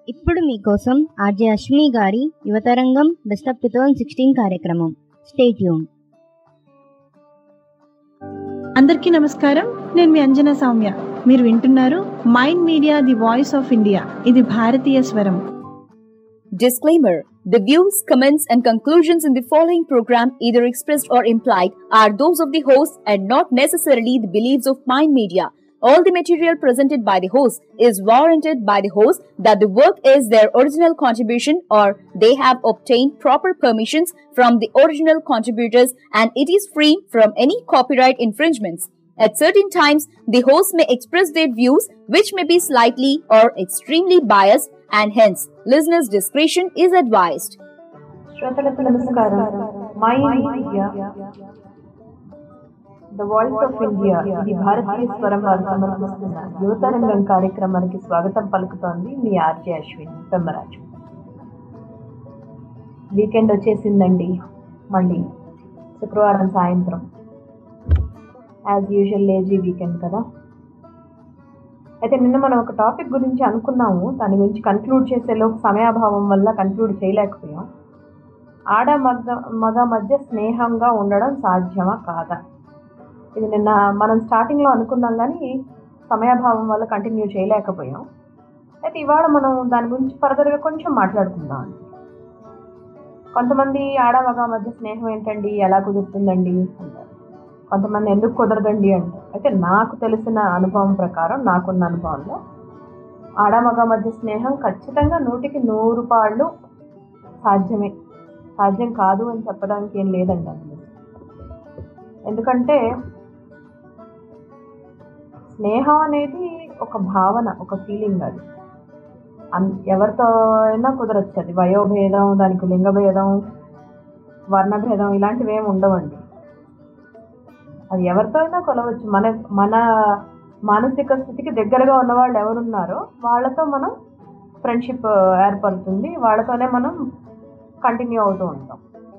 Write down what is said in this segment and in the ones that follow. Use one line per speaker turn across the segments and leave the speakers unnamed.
ఇప్పుడు మీకోసం ఆర్జే అశ్విని గారి యువతరంగం best of two thousand sixteen కార్యక్రమం స్టేట్యూన్
అందరికీ నమస్కారం నేను మీ అంజనా సౌమ్య మీరు వింటున్నారు mind media the voice of India ఇది భారతీయ స్వరం
Disclaimer The views, comments, and conclusions in the following program, either expressed or implied, are those of the host and not necessarily the beliefs of Mind Media. All the material presented by the host is warranted by the host that the work is their original contribution or they have obtained proper permissions from the original contributors and it is free from any copyright infringements. At certain times, the host may express their views which may be slightly or extremely biased and hence listeners' discretion is advised.
శ్రోతలకు నమస్కారం my India the voice of India ఇది భారతీయ స్వరం వారు సమర్పిస్తున్న యువతరంగం కార్యక్రమానికి స్వాగతం పలుకుతోంది మీ ఆర్జే అశ్విని పెమ్మరాజు వీకెండ్ వచ్చేసిందండి మళ్ళీ శుక్రవారం సాయంత్రం యాజ్ యూజువల్ లేజీ వీకెండ్ కదా అయితే నిన్న మనం ఒక టాపిక్ గురించి అనుకున్నాము దాని గురించి కన్క్లూడ్ చేసేలోపు సమయాభావం వల్ల కన్క్లూడ్ చేయలేకపోయాం ఆడ మగ మగ మధ్య స్నేహంగా ఉండడం సాధ్యమా కాదా ఇది నిన్న మనం స్టార్టింగ్లో అనుకున్నాం కానీ సమయాభావం వల్ల కంటిన్యూ చేయలేకపోయాం అయితే ఇవాళ మనం దాని గురించి ఫర్దర్గా కొంచెం మాట్లాడుకుందాం అండి కొంతమంది ఆడ మగ మధ్య స్నేహం ఏంటండి ఎలా కుదురుతుందండి అంటారు కొంతమంది ఎందుకు కుదరదండి అంటారు అయితే నాకు తెలిసిన అనుభవం ప్రకారం నాకున్న అనుభవంలో ఆడ మగ మధ్య స్నేహం ఖచ్చితంగా నూటికి నూరు పాళ్ళు సాధ్యమే సాధ్యం కాదు అని చెప్పడానికి ఏం లేదండి అందులో ఎందుకంటే స్నేహం అనేది ఒక భావన ఒక ఫీలింగ్ అది అన్ ఎవరితో అయినా కుదరచ్చు అది వయోభేదం దానికి లింగభేదం వర్ణభేదం ఇలాంటివి ఏమి ఉండవండి అది ఎవరితో అయినా కొలవచ్చు మన మన మానసిక స్థితికి దగ్గరగా ఉన్న వాళ్ళు ఎవరున్నారో వాళ్ళతో మనం ఫ్రెండ్షిప్ ఏర్పడుతుంది వాళ్ళతోనే మనం కంటిన్యూ అవుతూ ఉంటాం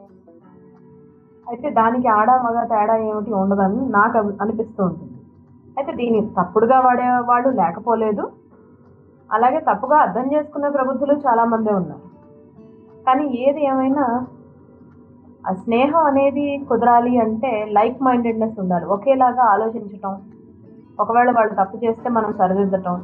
అయితే దానికి ఆడ మగ తేడా ఏమిటి ఉండదని నాకు అవి- అనిపిస్తూ ఉంటుంది అయితే దీన్ని తప్పుడుగా వాడేవాళ్ళు లేకపోలేదు అలాగే తప్పుగా అర్థం చేసుకునే ప్రబుద్ధులు చాలామందే ఉన్నారు కానీ ఏది ఏమైనా ఆ స్నేహం అనేది కుదరాలి అంటే లైక్ మైండెడ్నెస్ ఉండాలి ఒకేలాగా ఆలోచించటం ఒకవేళ వాళ్ళు తప్పు చేస్తే మనం సరిదిద్దటం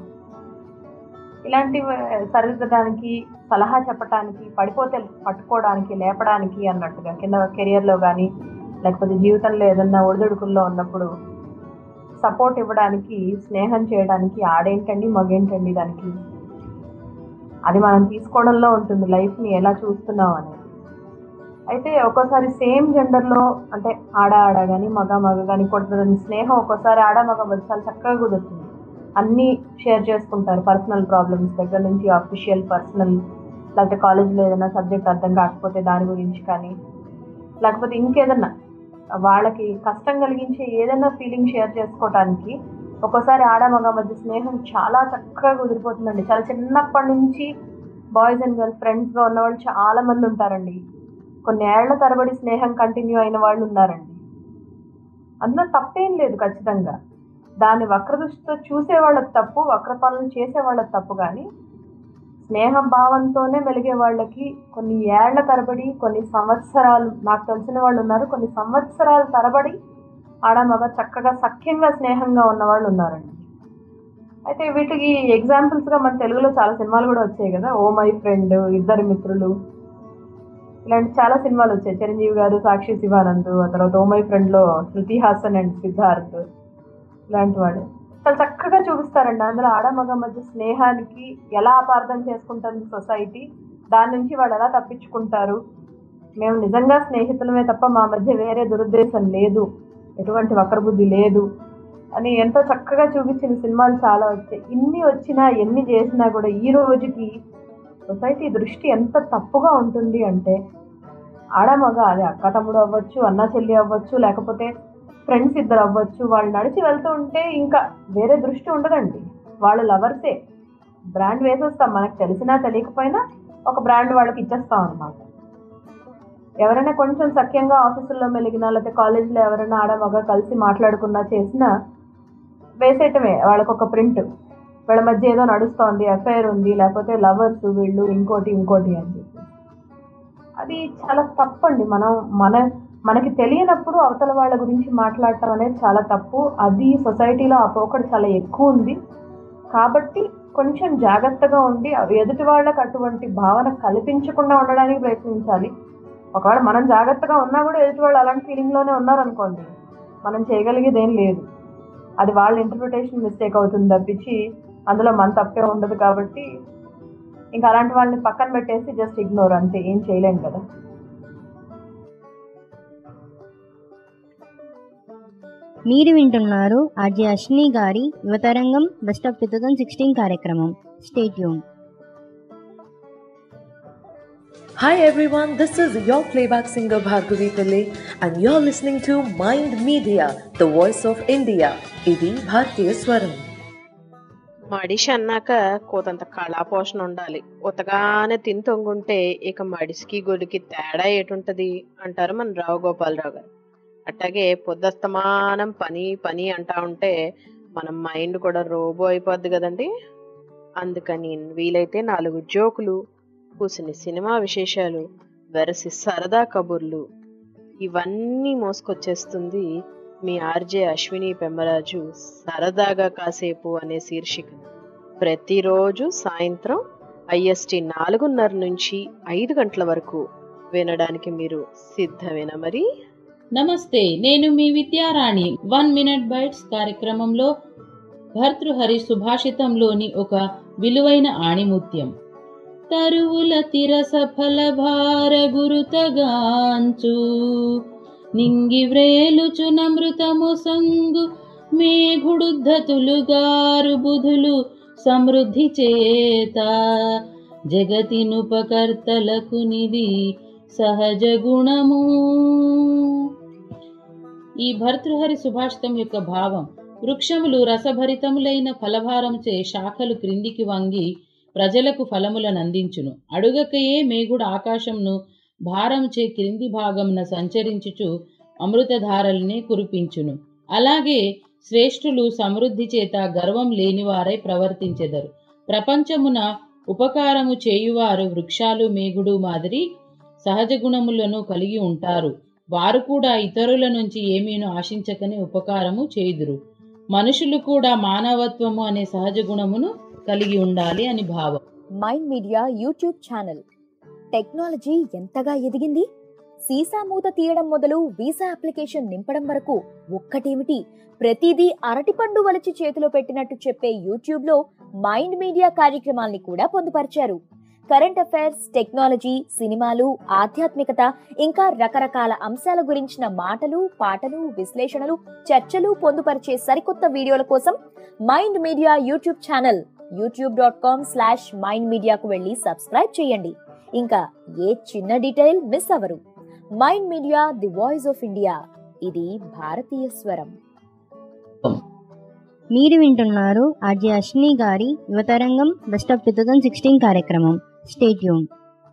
ఇలాంటివి సరిదిద్దడానికి సలహా చెప్పడానికి పడిపోతే పట్టుకోవడానికి లేపడానికి అన్నట్టుగా కింద కెరియర్లో కానీ లేకపోతే జీవితంలో ఏదన్నా ఒడిదుడుకుల్లో ఉన్నప్పుడు సపోర్ట్ ఇవ్వడానికి స్నేహం చేయడానికి ఆడేంటండి మగేంటండి దానికి అది మనం తీసుకోవడంలో ఉంటుంది లైఫ్ని ఎలా చూస్తున్నాం అనేది అయితే ఒక్కోసారి సేమ్ జెండర్లో అంటే ఆడ ఆడ కానీ మగ మగ కానీ కొడుతుంది స్నేహం ఒక్కోసారి ఆడ మగ మధ్య చాలా చక్కగా కుదురుతుంది అన్నీ షేర్ చేసుకుంటారు పర్సనల్ ప్రాబ్లమ్స్ దగ్గర నుంచి అఫీషియల్ పర్సనల్ లేకపోతే కాలేజీలో ఏదైనా సబ్జెక్ట్ అర్థం కాకపోతే దాని గురించి కానీ లేకపోతే ఇంకేదన్నా వాళ్ళకి కష్టం కలిగించే ఏదైనా ఫీలింగ్ షేర్ చేసుకోవటానికి ఒక్కోసారి ఆడ మగ మధ్య స్నేహం చాలా చక్కగా కుదిరిపోతుందండి చాలా చిన్నప్పటి నుంచి బాయ్స్ అండ్ గర్ల్స్ ఫ్రెండ్స్గా ఉన్నవాళ్ళు చాలా మంది ఉంటారండి కొన్ని ఏళ్ల తరబడి స్నేహం కంటిన్యూ అయిన వాళ్ళు ఉన్నారండి అందులో తప్పేం లేదు ఖచ్చితంగా దాన్ని వక్రదృష్టితో చూసే వాళ్ళకి తప్పు వక్ర పనులు చేసే వాళ్ళకి తప్పు కానీ స్నేహ భావంతోనే మెలిగే వాళ్ళకి కొన్ని ఏళ్ల తరబడి కొన్ని సంవత్సరాలు నాకు తెలిసిన వాళ్ళు ఉన్నారు కొన్ని సంవత్సరాల తరబడి ఆడ మగ చక్కగా సఖ్యంగా స్నేహంగా ఉన్న వాళ్ళు ఉన్నారండి అయితే వీటికి ఎగ్జాంపుల్స్గా మన తెలుగులో చాలా సినిమాలు కూడా వచ్చాయి కదా ఓ మై ఫ్రెండ్ ఇద్దరు మిత్రులు ఇలాంటి చాలా సినిమాలు వచ్చాయి చిరంజీవి గారు సాక్షి శివానంద్ ఆ తర్వాత ఓ మై ఫ్రెండ్లో శృతి హాసన్ అండ్ సిద్ధార్థ్ ఇలాంటి వాళ్ళు చాలా చక్కగా చూపిస్తారండి అందులో ఆడ మగ మధ్య స్నేహానికి ఎలా అపార్థం చేసుకుంటుంది సొసైటీ దాని నుంచి వాళ్ళు ఎలా తప్పించుకుంటారు మేము నిజంగా స్నేహితులమే తప్ప మా మధ్య వేరే దురుద్దేశం లేదు ఎటువంటి వక్రబుద్ధి లేదు అని ఎంతో చక్కగా చూపించిన సినిమాలు చాలా వచ్చాయి ఇన్ని వచ్చినా ఎన్ని చేసినా కూడా ఈ రోజుకి సొసైటీ దృష్టి ఎంత తప్పుగా ఉంటుంది అంటే ఆడ మగ అదే అక్క తమ్ముడు అవ్వచ్చు అన్న చెల్లి అవ్వచ్చు లేకపోతే ఫ్రెండ్స్ ఇద్దరు అవ్వచ్చు వాళ్ళు నడిచి వెళ్తూ ఉంటే ఇంకా వేరే దృష్టి ఉండదండి వాళ్ళు లవర్సే బ్రాండ్ వేసేస్తాం మనకు తెలిసినా తెలియకపోయినా ఒక బ్రాండ్ వాళ్ళకి ఇచ్చేస్తాం అనమాట ఎవరైనా కొంచెం సఖ్యంగా ఆఫీసుల్లో మెలిగినా లేకపోతే కాలేజీలో ఎవరైనా ఆడ మగ కలిసి మాట్లాడుకున్నా చేసినా వేసేయటమే వాళ్ళకి ఒక ప్రింట్ వీళ్ళ మధ్య ఏదో నడుస్తోంది ఎఫ్ఐఆర్ ఉంది లేకపోతే లవర్స్ వీళ్ళు ఇంకోటి ఇంకోటి అని చెప్పి అది చాలా తప్పండి మనం మన మనకి తెలియనప్పుడు అవతల వాళ్ళ గురించి మాట్లాడటం అనేది చాలా తప్పు అది సొసైటీలో ఆ పోకడు చాలా ఎక్కువ ఉంది కాబట్టి కొంచెం జాగ్రత్తగా ఉండి ఎదుటి వాళ్ళకి అటువంటి భావన కల్పించకుండా ఉండడానికి ప్రయత్నించాలి ఒకవేళ మనం జాగ్రత్తగా ఉన్నా కూడా ఎదుటి వాళ్ళు అలాంటి ఫీలింగ్లోనే ఉన్నారనుకోండి మనం చేయగలిగేది ఏం లేదు అది వాళ్ళ ఇంటర్ప్రిటేషన్ మిస్టేక్ అవుతుంది తప్పించి అందులో మన తప్పే ఉండదు కాబట్టి ఇంకా అలాంటి వాళ్ళని పక్కన పెట్టేసి జస్ట్ ఇగ్నోర్ అంతే ఏం చేయలేం కదా
మీరు వింటున్నారు ఆర్జే అశ్విని గారి యువతరంగం best of two thousand sixteen కార్యక్రమం స్టేట్ యూన్
Hi everyone, this is your playback singer Bhargavi Pillai and you're listening to Mind Media, the voice of India. ఇది భారతీయ స్వరం
మడిషి అన్నాక కోతంత కళాపోషణ ఉండాలి ఉతగానే తిని తొంగుంటే ఇక మడిసికి గొడికి తేడా ఏటుంటది అంటారు మన రావు గోపాలరావు గారు అట్లాగే పొద్దస్తమానం పని పని అంటా ఉంటే మన మైండ్ కూడా రోబో అయిపోద్ది కదండి అందుకని వీలైతే నాలుగు జోకులు కూసిన సినిమా విశేషాలు వెరసి సరదా కబుర్లు ఇవన్నీ మోసుకొచ్చేస్తుంది మీ ఆర్జే అశ్విని పెమ్మరాజు సరదాగా కాసేపు అనే శీర్షిక ప్రతిరోజు సాయంత్రం ఐఎస్టి నాలుగున్నర నుంచి ఐదు గంటల వరకు వినడానికి మీరు సిద్ధమేనా మరి
నమస్తే నేను మీ విద్యారాణి వన్ మినిట్ బైట్స్ కార్యక్రమంలో భర్తృహరి సుభాషితంలోని ఒక విలువైన ఆణిముత్యం తరువుల తిరస ఫల భార గురుతగాంచు నింగి వ్రేలుచు నమృతము సంగు మేఘుడుద్ధతులుగారు బుధులు సమృద్ధి చేత జగతినుపకర్తలకు నిధి సహజ గుణము ఈ భర్తృహరి సుభాషితం యొక్క భావం వృక్షములు రసభరితములైన ఫలభారముచే శాఖలు క్రిందికి వంగి ప్రజలకు ఫలములను అందించును అడుగకయే మేగుడు ఆకాశంను భారముచే క్రింది భాగమున సంచరించుచు అమృతధారల్ని కురిపించును అలాగే శ్రేష్ఠులు సమృద్ధి చేత గర్వం లేనివారై ప్రవర్తించెదరు ప్రపంచమున ఉపకారము చేయువారు వృక్షాలు మేగుడు మాదిరి సహజ గుణములను కలిగి ఉంటారు వారు కూడా ఇతరుల నుంచి ఏమీను ఆశించకని ఉపకారము చేయుదురు మనుషులు కూడా మానవత్వము అనే సహజ గుణమును కలిగి ఉండాలి అని భావం
mind media YouTube channel technology ఎంతగా ఎదిగింది సీసా మూత తీయడం మొదలు వీసా అప్లికేషన్ నింపడం వరకు ఒక్కటేమిటి ప్రతిదీ అరటిపండు వలచి చేతిలో పెట్టినట్టు చెప్పే యూట్యూబ్ లో మైండ్ మీడియా కార్యక్రమాల్ని కూడా పొందుపరిచారు కరెంట్ అఫైర్స్ టెక్నాలజీ సినిమాలు ఆధ్యాత్మికత ఇంకా రకరకాల అంశాల గురించిన మాటలు పాటలు విశ్లేషణలు చర్చలు పొందుపరిచే సరికొత్త వీడియోల కోసం mind media YouTube channel YouTube dot com slash mind మీడియాకు వెళ్ళి సబ్స్క్రైబ్ చేయండి ఇంకా ఏ చిన్న డీటెయిల్ మిస్ అవ్వరు mind media the voice of India ఇది భారతీయ స్వరం
మీరు వింటున్నారు ఆర్జే అశ్విని గారి యువతరంగం best of two thousand sixteen కార్యక్రమం స్టేట్ యూన్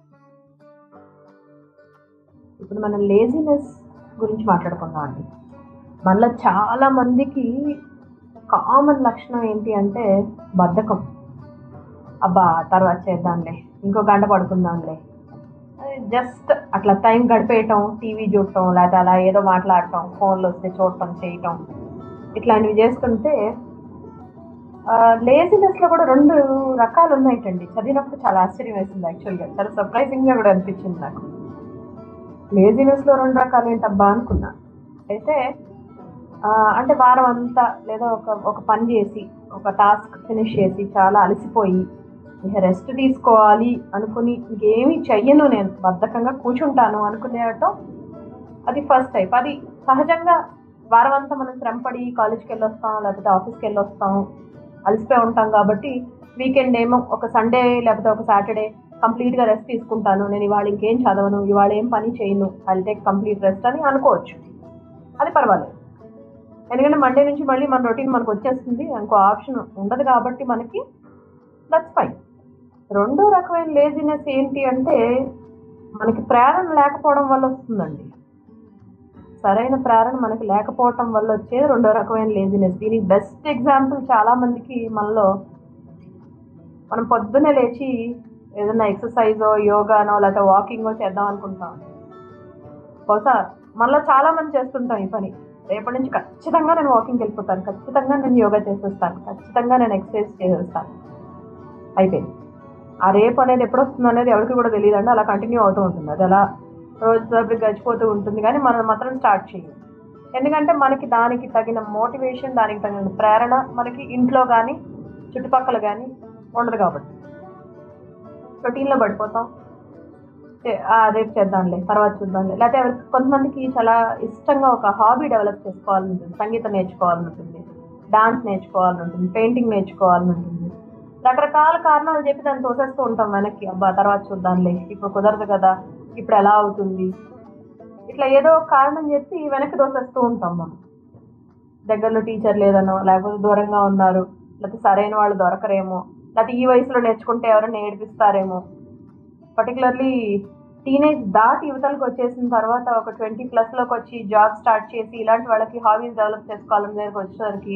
ఇప్పుడు మనం లేజినెస్ గురించి మాట్లాడుకుందాం అండి మనలో చాలా మందికి కామన్ లక్షణం ఏంటి అంటే బద్ధకం అబ్బా తర్వాత చేద్దాంలే ఇంకో గంట పడుకుందాంలే జస్ట్ అట్లా టైం గడిపేయటం టీవీ చూడటం లేకపోతే అలా ఏదో మాట్లాడటం ఫోన్లో వస్తే చూడటం చేయటం ఇట్లాంటివి చేస్తుంటే లేజినెస్లో కూడా రెండు రకాలు ఉన్నాయిటండి చదివినప్పుడు చాలా ఆశ్చర్యం వేసింది యాక్చువల్గా చాలా సర్ప్రైజింగ్గా కూడా అనిపించింది నాకు లేజినెస్లో రెండు రకాలు ఏంటబ్బా అనుకున్నా అయితే ఆ, అంటే వారం అంతా లేదా ఒక ఒక పని చేసి ఒక టాస్క్ ఫినిష్ చేసి చాలా అలసిపోయి ఇక రెస్ట్ తీసుకోవాలి అనుకుని ఇంకేమీ చెయ్యను నేను బద్ధకంగా కూర్చుంటాను అనుకునేటం అది ఫస్ట్ టైప్ అది సహజంగా వారం అంతా మనం శ్రమపడి కాలేజ్కి వెళ్ళొస్తాం లేకపోతే ఆఫీస్కి వెళ్ళొస్తాం అలసిపోయి ఉంటాం కాబట్టి వీకెండ్ ఏమో ఒక సండే లేకపోతే ఒక సాటర్డే కంప్లీట్గా రెస్ట్ తీసుకుంటాను నేను ఇవాళ ఇంకేం చదవను ఇవాళ ఏం పని చేయను ఐ టేక్ కంప్లీట్ రెస్ట్ అని అనుకోవచ్చు అది పర్వాలేదు ఎందుకంటే మండే నుంచి మళ్ళీ మన రొటీన్ మనకు వచ్చేస్తుంది ఇంకో ఆప్షన్ ఉండదు కాబట్టి మనకి దట్స్ ఫైన్ రెండో రకమైన లేజినెస్ ఏంటి అంటే మనకి ప్రేరణ లేకపోవడం వల్ల వస్తుందండి సరైన ప్రేరణ మనకి లేకపోవటం వల్ల వచ్చేది రెండో రకమైన లేజినెస్ దీనికి బెస్ట్ ఎగ్జాంపుల్ చాలా మందికి మనలో మనం పొద్దున్నే లేచి ఏదైనా ఎక్సర్సైజో యోగానో లేకపోతే వాకింగో చేద్దాం అనుకుంటాం బహుశా మళ్ళీ చాలా మంది చేస్తుంటాం ఈ పని రేపటి నుంచి ఖచ్చితంగా నేను వాకింగ్కి వెళ్ళిపోతాను ఖచ్చితంగా నేను యోగా చేసేస్తాను ఖచ్చితంగా నేను ఎక్సర్సైజ్ చేసేస్తాను అయిపోయింది ఆ రేపు అనేది ఎప్పుడు వస్తుంది అనేది ఎవరికి కూడా తెలియదు అండి అలా కంటిన్యూ అవుతూ ఉంటుంది అది అలా రోజు సభ్యులు గడిచిపోతూ ఉంటుంది కానీ మనం మాత్రం స్టార్ట్ చేయం ఎందుకంటే మనకి దానికి తగిన మోటివేషన్ దానికి తగిన ప్రేరణ మనకి ఇంట్లో కానీ చుట్టుపక్కల కానీ ఉండదు కాబట్టి రొటీన్లో పడిపోతాం ఏ- ఆ, రేపు చేద్దాంలే తర్వాత చూద్దాంలే లేకపోతే ఎవరికి కొంతమందికి చాలా ఇష్టంగా ఒక హాబీ డెవలప్ చేసుకోవాలని ఉంటుంది సంగీతం నేర్చుకోవాలని ఉంటుంది డాన్స్ నేర్చుకోవాలని ఉంటుంది పెయింటింగ్ నేర్చుకోవాలని ఉంటుంది రకరకాల కారణాలు చెప్పి దాన్ని తోసేస్తూ ఉంటాం వెనక్కి అబ్బా తర్వాత చూద్దాంలే ఇప్పుడు కుదరదు కదా ఇప్పుడు ఎలా అవుతుంది ఇట్లా ఏదో ఒక కారణం చెప్పి వెనక్కి తోసేస్తూ ఉంటాం మనం దగ్గరలో టీచర్ లేదనో లేకపోతే దూరంగా ఉన్నారు లేకపోతే సరైన వాళ్ళు దొరకరేమో లేకపోతే ఈ వయసులో నేర్చుకుంటే ఎవరైనా నేర్పిస్తారేమో పర్టికులర్లీ టీనేజ్ దాటి యువతలకు వచ్చేసిన తర్వాత ఒక ట్వంటీ ప్లస్లోకి వచ్చి జాబ్ స్టార్ట్ చేసి ఇలాంటి వాళ్ళకి హాబీస్ డెవలప్ చేసుకోవాలని దగ్గరికి వచ్చేసరికి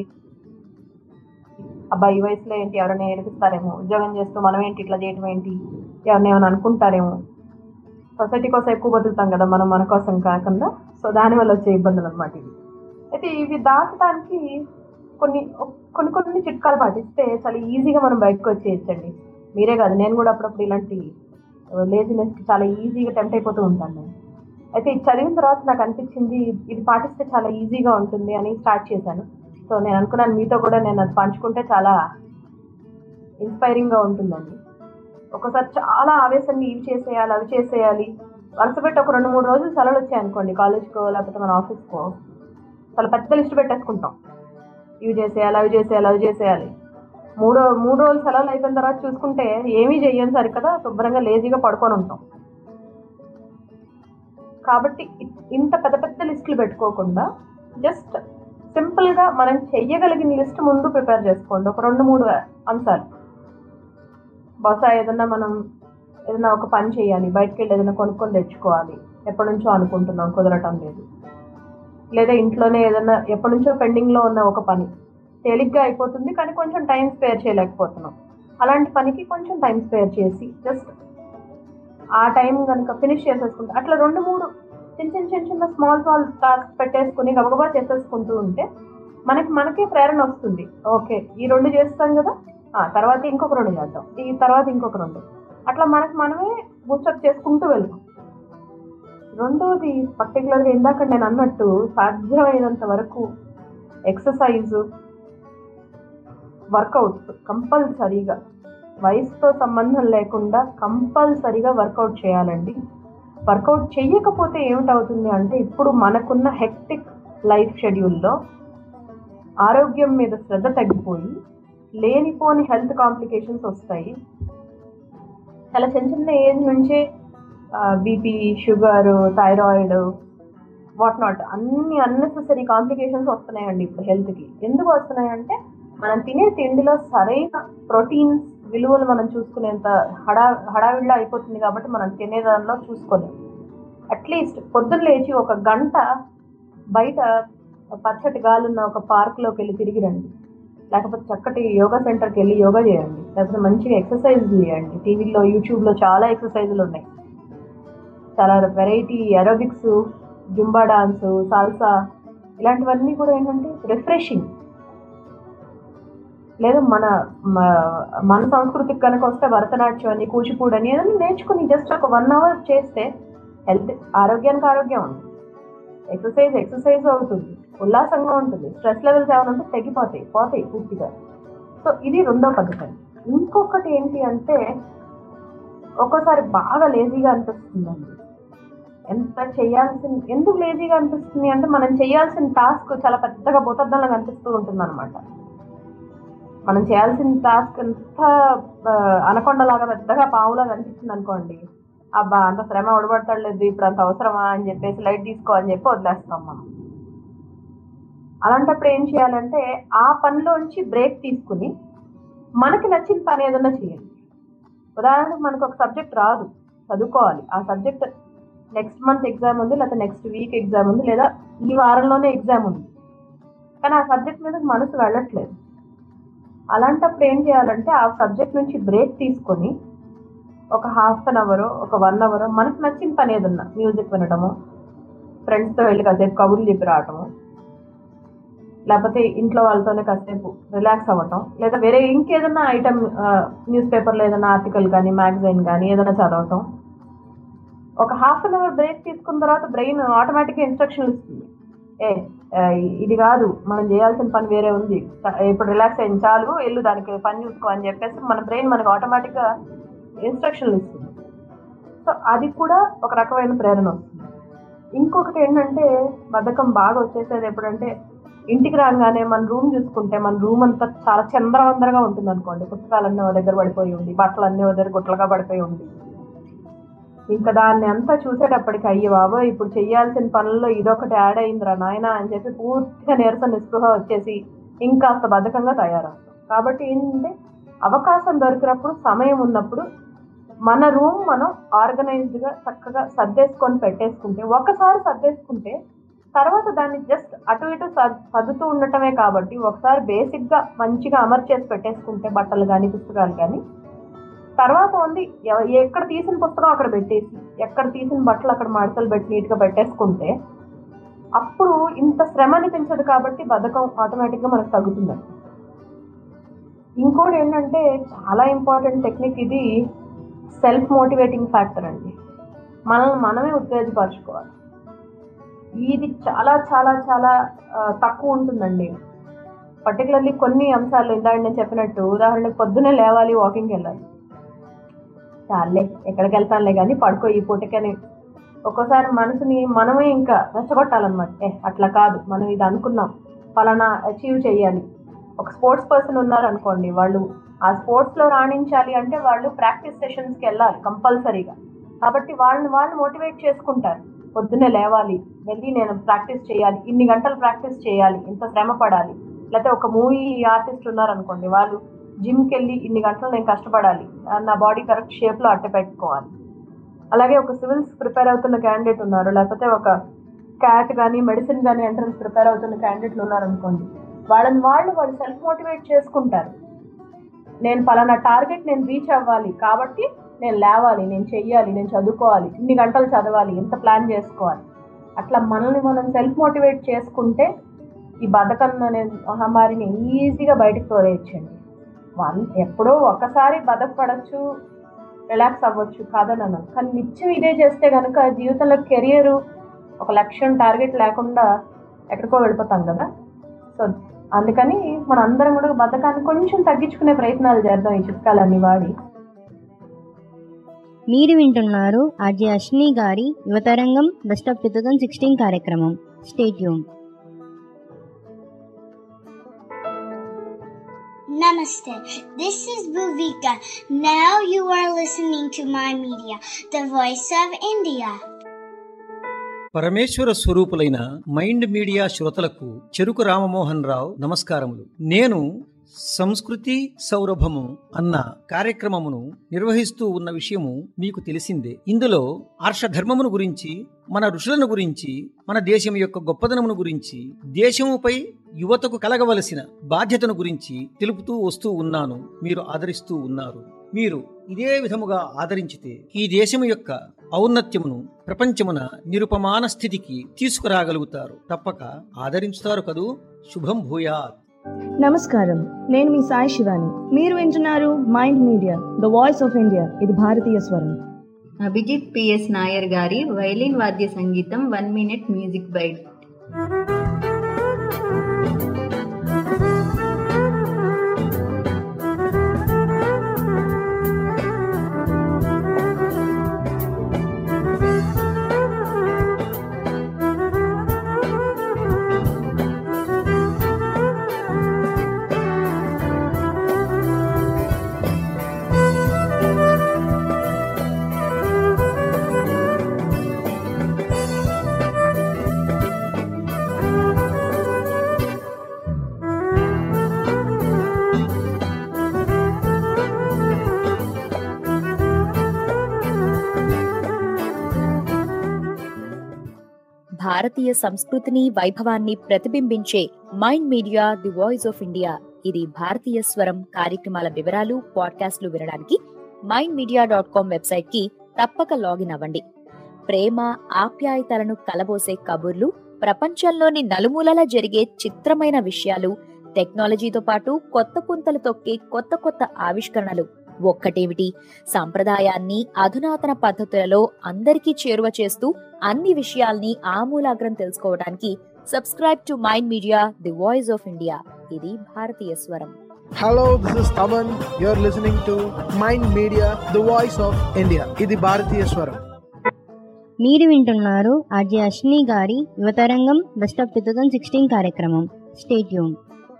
అబ్బాయి ఈ వయసులో ఏంటి ఎవరైనా నేర్పిస్తారేమో ఉద్యోగం చేస్తూ మనం ఏంటి ఇట్లా చేయటం ఏంటి ఎవరిని ఏమైనా అనుకుంటారేమో సొసైటీ కోసం ఎక్కువ బతుకుతాం కదా మనం మన కోసం కాకుండా సో దానివల్ల వచ్చే ఇబ్బందులు అనమాట ఇవి అయితే ఇవి దాటడానికి కొన్ని కొన్ని కొన్ని చిట్కాలు పాటిస్తే చాలా ఈజీగా మనం బయటకు వచ్చేయచ్చండి మీరే కాదు నేను కూడా అప్పుడప్పుడు ఇలాంటి లేజినెస్కి చాలా ఈజీగా టెంప్ట్ అయిపోతూ ఉంటాను నేను అయితే ఇది చదివిన తర్వాత నాకు అనిపించింది ఇది పాటిస్తే చాలా ఈజీగా ఉంటుంది అని స్టార్ట్ చేశాను సో నేను అనుకున్నాను మీతో కూడా నేను అది పంచుకుంటే చాలా ఇన్స్పైరింగ్గా ఉంటుందండి ఒకసారి చాలా ఆవేశంగా ఇవి చేసేయాలి అవి చేసేయాలి వరుస పెట్టి ఒక రెండు మూడు రోజులు సెలవులు వచ్చాయి అనుకోండి కాలేజ్కో లేకపోతే మన ఆఫీస్కో చాలా పెద్ద లిస్ట్ పెట్టేసుకుంటాం ఇవి చేసేయాలి అవి చేసేయాలి అవి చేసేయాలి మూడో మూడు రోజులు సెలవులు అయిపోయిన తర్వాత చూసుకుంటే ఏమీ చెయ్యని సరి కదా శుభ్రంగా లేజీగా పడుకొని ఉంటాం కాబట్టి ఇ- ఇంత పెద్ద పెద్ద లిస్టులు పెట్టుకోకుండా జస్ట్ సింపుల్గా మనం చెయ్యగలిగిన లిస్ట్ ముందు ప్రిపేర్ చేసుకోండి ఒక రెండు మూడు అంశాలు బహుశా ఏదన్నా మనం ఏదైనా ఒక పని చేయాలి బయటకు వెళ్ళి ఏదైనా కొనుక్కొని తెచ్చుకోవాలి ఎప్పటి నుంచో అనుకుంటున్నాం కుదరటం లేదు లేదా ఇంట్లోనే ఏదైనా ఎప్పటి నుంచో పెండింగ్లో ఉన్న ఒక పని తేలిగ్గా అయిపోతుంది కానీ కొంచెం టైం స్పేర్ చేయలేకపోతున్నాం అలాంటి పనికి కొంచెం టైం స్పేర్ చేసి జస్ట్ ఆ టైం కనుక ఫినిష్ చేసేసుకుంటే అట్లా రెండు మూడు చిన్న చిన్న చిన్న చిన్న స్మాల్ స్మాల్ టాస్క్ పెట్టేసుకుని గబగబా చేసేసుకుంటూ ఉంటే మనకి మనకే ప్రేరణ వస్తుంది ఓకే ఈ రెండు చేస్తాం కదా ఆ, తర్వాత ఇంకొక రెండు చేద్దాం ఈ తర్వాత ఇంకొక రెండు అట్లా మనకి మనమే బూస్టప్ చేసుకుంటూ వెళ్తాం రెండోది పర్టికులర్గా ఇందాక నేను అన్నట్టు సాధ్యమైనంత వరకు ఎక్సర్సైజ్ వర్కౌట్స్ కంపల్సరీగా వయసుతో సంబంధం లేకుండా కంపల్సరీగా వర్కౌట్ చేయాలండి వర్కౌట్ చెయ్యకపోతే ఏమిటవుతుంది అంటే ఇప్పుడు మనకున్న హెక్టిక్ లైఫ్ షెడ్యూల్లో ఆరోగ్యం మీద శ్రద్ధ తగ్గిపోయి లేనిపోని హెల్త్ కాంప్లికేషన్స్ వస్తాయి చాలా చిన్న చిన్న ఏజ్ నుంచే BP sugar thyroid what not అన్ని అన్నెసెసరీ కాంప్లికేషన్స్ వస్తున్నాయండి ఇప్పుడు హెల్త్కి ఎందుకు వస్తున్నాయంటే మనం తినే తిండిలో సరైన ప్రోటీన్స్ విలువలు మనం చూసుకునేంత హడా హడావిడిలో అయిపోతుంది కాబట్టి మనం తినే దానిలో చూసుకోలేము అట్లీస్ట్ పొద్దున్న లేచి ఒక గంట బయట పచ్చటి గాలున్న ఒక పార్క్లోకి వెళ్ళి తిరిగి రండి లేకపోతే చక్కటి యోగా సెంటర్కి వెళ్ళి యోగా చేయండి లేకపోతే మంచిగా ఎక్సర్సైజ్ చేయండి టీవీలో యూట్యూబ్లో చాలా ఎక్సర్సైజులు ఉన్నాయి చాలా variety aerobics zumba dance salsa ఇలాంటివన్నీ కూడా ఏంటంటే రిఫ్రెషింగ్ లేదా మన మ- మన సంస్కృతికి కనుక వస్తే భరతనాట్యం అని కూచిపూడి అని ఏదైనా నేర్చుకుని జస్ట్ ఒక వన్ అవర్ చేస్తే హెల్త్ ఆరోగ్యానికి ఆరోగ్యం ఉంటుంది ఎక్సర్సైజ్ ఎక్సర్సైజ్ అవుతుంది ఉల్లాసంగా ఉంటుంది స్ట్రెస్ లెవెల్స్ ఏమైనా ఉంటే తగ్గిపోతాయి పోతాయి పూర్తిగా సో ఇది రెండో పద్ధతి అండి ఇంకొకటి ఏంటి అంటే ఒక్కోసారి బాగా లేజీగా అనిపిస్తుందండి ఎంత చేయాల్సిన ఎందుకు లేజీగా అనిపిస్తుంది అంటే మనం చేయాల్సిన టాస్క్ చాలా పెద్దగా బోతద్దంలాగా అనిపిస్తూ ఉంటుంది అనమాట మనం చేయాల్సిన టాస్క్ ఎంత ఆ, అనకొండలాగా పెద్దగా పావులాగా అనిపిస్తుంది అనుకోండి అబ్బా అంత శ్రమ ఒడబడతాడు ఇప్పుడు అంత అవసరమా అని చెప్పేసి లైట్ తీసుకో అని చెప్పి వదిలేస్తాం మనం అలాంటప్పుడు ఏం చేయాలంటే ఆ పనిలోంచి బ్రేక్ తీసుకుని మనకి నచ్చిన పని ఏదైనా చేయండి ఉదాహరణకు మనకు ఒక సబ్జెక్ట్ రాదు చదువుకోవాలి ఆ సబ్జెక్ట్ నెక్స్ట్ మంత్ ఎగ్జామ్ ఉంది లేదా నెక్స్ట్ వీక్ ఎగ్జామ్ ఉంది లేదా ఈ వారంలోనే ఎగ్జామ్ ఉంది కానీ ఆ సబ్జెక్ట్ మీద మనసు వెళ్ళట్లేదు అలాంటప్పుడు ఏం చేయాలంటే ఆ సబ్జెక్ట్ నుంచి బ్రేక్ తీసుకొని ఒక హాఫ్ అన్ అవర్ ఒక వన్ అవర్ మనకు నచ్చిన పని ఏదన్నా మ్యూజిక్ వినడము ఫ్రెండ్స్తో వెళ్ళి కాసేపు కబుర్లు చెప్పి రావటము లేకపోతే ఇంట్లో వాళ్ళతోనే కాసేపు రిలాక్స్ అవ్వటం లేదా వేరే ఇంకేదన్నా ఐటమ్ న్యూస్ పేపర్లో ఏదైనా ఆర్టికల్ కానీ మ్యాగజైన్ కానీ ఏదైనా చదవటం ఒక హాఫ్ అన్ అవర్ బ్రేక్ తీసుకున్న తర్వాత బ్రెయిన్ ఆటోమేటిక్గా ఇన్స్ట్రక్షన్లు ఇస్తుంది ఏ ఆ, ఇది కాదు మనం చేయాల్సిన పని వేరే ఉంది ఇప్పుడు రిలాక్స్ అయింది చాలు వెళ్ళు దానికి పని చూసుకో అని చెప్పేసి మన బ్రెయిన్ మనకు ఆటోమేటిక్గా ఇన్స్ట్రక్షన్లు ఇస్తుంది సో అది కూడా ఒక రకమైన ప్రేరణ వస్తుంది ఇంకొకటి ఏంటంటే బద్ధకం బాగా వచ్చేసేది ఎప్పుడంటే ఇంటికి రాగానే మన రూమ్ చూసుకుంటే మన రూమ్ అంతా చాలా చందరవందరగా ఉంటుంది అనుకోండి పుస్తకాలన్నీ ఓ దగ్గర పడిపోయి ఉంది బట్టలు అన్నీ ఓ దగ్గర గుట్టలుగా పడిపోయి ఉంది ఇంకా దాన్ని అంతా చూసేటప్పటికి అయ్యి బాబో ఇప్పుడు చెయ్యాల్సిన పనుల్లో ఇదొకటి యాడ్ అయిందిరా నాయన అని చెప్పి పూర్తిగా నీరస నిస్పృహ వచ్చేసి ఇంకాస్త బద్ధకంగా తయారవుతాం కాబట్టి ఏంటంటే అవకాశం దొరికినప్పుడు సమయం ఉన్నప్పుడు మన రూమ్ మనం ఆర్గనైజ్డ్గా చక్కగా సర్దేసుకొని పెట్టేసుకుంటే ఒకసారి సర్దేసుకుంటే తర్వాత దాన్ని జస్ట్ అటు ఇటు సర్- సర్దుతూ ఉండటమే కాబట్టి ఒకసారి బేసిక్గా మంచిగా అమర్చేసి పెట్టేసుకుంటే బట్టలు కానీ పుస్తకాలు కానీ తర్వాత ఉంది ఎవ- ఎక్కడ తీసిన పుస్తకం అక్కడ పెట్టేసి ఎక్కడ తీసిన బట్టలు అక్కడ మడతలు పెట్టి నీట్గా పెట్టేసుకుంటే అప్పుడు ఇంత శ్రమ అనిపించదు కాబట్టి బద్ధకం ఆటోమేటిక్గా మనకు తగ్గుతుందండి ఇంకోటి ఏంటంటే చాలా ఇంపార్టెంట్ టెక్నిక్ ఇది సెల్ఫ్ మోటివేటింగ్ ఫ్యాక్టర్ అండి మనల్ని మనమే ఉత్తేజపరచుకోవాలి ఇది చాలా చాలా చాలా ఆ, తక్కువ ఉంటుందండి పర్టికులర్లీ కొన్ని అంశాలు ఇందాక నేను చెప్పినట్టు ఉదాహరణకు పొద్దున్నే లేవాలి వాకింగ్కి వెళ్ళాలి చాలే ఎక్కడికి వెళ్తానులే కానీ పడుకో ఈ పూటకని ఒక్కోసారి మనసుని మనమే ఇంకా రెచ్చగొట్టాలన్నమాట ఏ అట్లా కాదు మనం ఇది అనుకున్నాం ఫలానా అచీవ్ చేయాలి ఒక స్పోర్ట్స్ పర్సన్ ఉన్నారనుకోండి వాళ్ళు ఆ స్పోర్ట్స్లో రాణించాలి అంటే వాళ్ళు ప్రాక్టీస్ సెషన్స్కి వెళ్ళాలి కంపల్సరీగా కాబట్టి వాళ్ళని వాళ్ళు మోటివేట్ చేసుకుంటారు పొద్దున్నే లేవాలి వెళ్ళి నేను ప్రాక్టీస్ చేయాలి ఇన్ని గంటలు ప్రాక్టీస్ చేయాలి ఇంత శ్రమ పడాలి లేకపోతే ఒక మూవీ ఆర్టిస్ట్ ఉన్నారనుకోండి వాళ్ళు జిమ్కి వెళ్ళి ఇన్ని గంటలు నేను కష్టపడాలి ఆ, నా బాడీ కరెక్ట్ షేప్లో అట్ట పెట్టుకోవాలి అలాగే ఒక సివిల్స్ ప్రిపేర్ అవుతున్న క్యాండిడేట్ ఉన్నారు లేకపోతే ఒక క్యాట్ కానీ మెడిసిన్ కానీ ఎంట్రన్స్ ప్రిపేర్ అవుతున్న క్యాండిడేట్లు ఉన్నారనుకోండి వాళ్ళని వాళ్ళు వాళ్ళు సెల్ఫ్ మోటివేట్ చేసుకుంటారు నేను పలానా టార్గెట్ నేను రీచ్ అవ్వాలి కాబట్టి నేను లేవాలి నేను చెయ్యాలి నేను చదువుకోవాలి ఇన్ని గంటలు చదవాలి ఎంత ప్లాన్ చేసుకోవాలి అట్లా మనల్ని మనం సెల్ఫ్ మోటివేట్ చేసుకుంటే ఈ బతకం అనే మహమ్మారిని ఈజీగా బయటకు తోలేయచ్చండి వన్ ఎప్పుడో ఒక్కసారి బతకపడచ్చు రిలాక్స్ అవ్వచ్చు కాదని అన్నాను కానీ నిత్యం ఇదే చేస్తే కనుక జీవితంలో కెరియర్ ఒక లక్ష్యం టార్గెట్ లేకుండా ఎక్కడికో వెళ్ళిపోతాం కదా సో అందుకని మన అందరం కూడా బతకాన్ని కొంచెం తగ్గించుకునే ప్రయత్నాలు చేద్దాం ఈ చిట్కాలన్నీ వాడి
మీరు వింటున్నారు ఆర్జే అశ్విని గారి యువతరంగం best of two thousand sixteen కార్యక్రమం stay tuned
Namaste. This is Bhuvika. Now you are listening to my media, the voice of India.
పరమేశ్వర స్వరూపులైన మైండ్ మీడియా శ్రోతలకు చెరుకు రామమోహన్ రావు నమస్కారములు నేను సంస్కృతి సౌరభము అన్న కార్యక్రమమును నిర్వహిస్తూ ఉన్న విషయము మీకు తెలిసిందే ఇందులో ఆర్షధర్మమును గురించి మన ఋషులను గురించి మన దేశం యొక్క గొప్పదనమును గురించి దేశముపై యువతకు కలగవలసిన బాధ్యతను గురించి తెలుపుతూ వస్తూ ఉన్నాను మీరు ఆదరిస్తూ ఉన్నారు మీరు ఇదే విధముగా ఆదరించితే ఈ దేశము యొక్క ఔన్నత్యమును ప్రపంచమున నిరుపమాన స్థితికి తీసుకురాగలుగుతారు తప్పక ఆదరించుతారు కదూ శుభం భూయాత్
నమస్కారం నేను మీ సాయి శివాని మీరు వింటున్నారు mind media the voice of India ఇది భారతీయ స్వరం
అభిజిత్ పిఎస్ నాయర్ గారి వైలిన్ వాద్య సంగీతం వన్ మినిట్ మ్యూజిక్ బైట్
భారతీయ సంస్కృతిని వైభవాన్ని ప్రతిబింబించే mind media the voice of India ఇది భారతీయ స్వరం కార్యక్రమాల వివరాలు పాడ్కాస్ట్లు వినడానికి mind media dot com website కి తప్పక లాగిన్ అవ్వండి ప్రేమ ఆప్యాయతలను కలబోసే కబుర్లు ప్రపంచంలోని నలుమూలల జరిగే చిత్రమైన విషయాలు టెక్నాలజీతో పాటు కొత్త పుంతలు తొక్కే కొత్త కొత్త ఆవిష్కరణలు ఒక్కటేమిటి సాంప్రదాయాన్ని అధునాతన పద్ధతులలో అందరికీ చేరువ చేస్తూ అన్ని విషయాల్ని ఆమూలాగ్రం తెలుసుకోవడానికి subscribe to mind media the voice of India ఇది భారతీయ స్వరం
Hello, this is Taman. You're listening to Mind Media, the voice of India. ఇది భారతీయ స్వరం
మీరు వింటున్నారు ఆర్జే అశ్విని గారి యువతరంగం best of two thousand sixteen కార్యక్రమం స్టేట్యూన్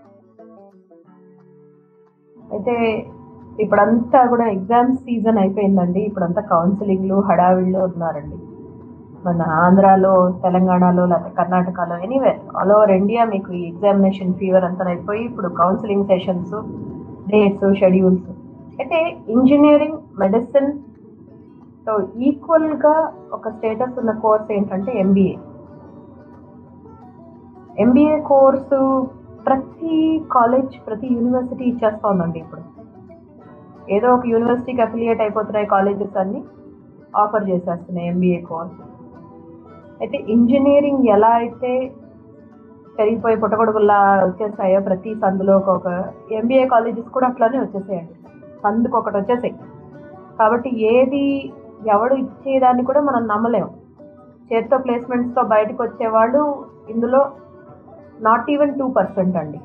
అయితే ఇప్పుడంతా కూడా ఎగ్జామ్ సీజన్ అయిపోయిందండి ఇప్పుడంతా కౌన్సిలింగ్లు హడావిడిలో ఉన్నారండి మన ఆంధ్రాలో తెలంగాణలో లేకపోతే కర్ణాటకలో ఎనీవేర్ ఆల్ ఓవర్ ఇండియా మీకు ఈ ఎగ్జామినేషన్ ఫీవర్ అంతా అయిపోయి ఇప్పుడు కౌన్సిలింగ్ సెషన్స్ డేట్స్ షెడ్యూల్స్ అయితే ఇంజనీరింగ్ మెడిసిన్ తో ఈక్వల్గా ఒక స్టేటస్ ఉన్న కోర్స్ ఏంటంటే ఎంబీఏ ఎంబీఏ కోర్సు ప్రతి కాలేజ్ ప్రతి యూనివర్సిటీ ఇచ్చేస్తా ఉందండి ఇప్పుడు ఏదో ఒక యూనివర్సిటీకి అఫిలియేట్ అయిపోతున్నాయి కాలేజెస్ అన్ని ఆఫర్ చేసేస్తున్నాయి ఎంబీఏ కోర్స్ అయితే ఇంజనీరింగ్ ఎలా అయితే పెరిగిపోయి పుట్టగొడుగుల్లా వచ్చేస్తాయో ప్రతి సందులో ఒక్కొక్క ఎంబీఏ కాలేజెస్ కూడా అట్లానే వచ్చేసాయండి సందుకు ఒకటి వచ్చేసాయి కాబట్టి ఏది ఎవడు ఇచ్చేదాన్ని కూడా మనం నమ్మలేము చేత్తో ప్లేస్మెంట్స్తో బయటకు వచ్చేవాళ్ళు ఇందులో నాట్ ఈవెన్ టూ పర్సెంట్ అండి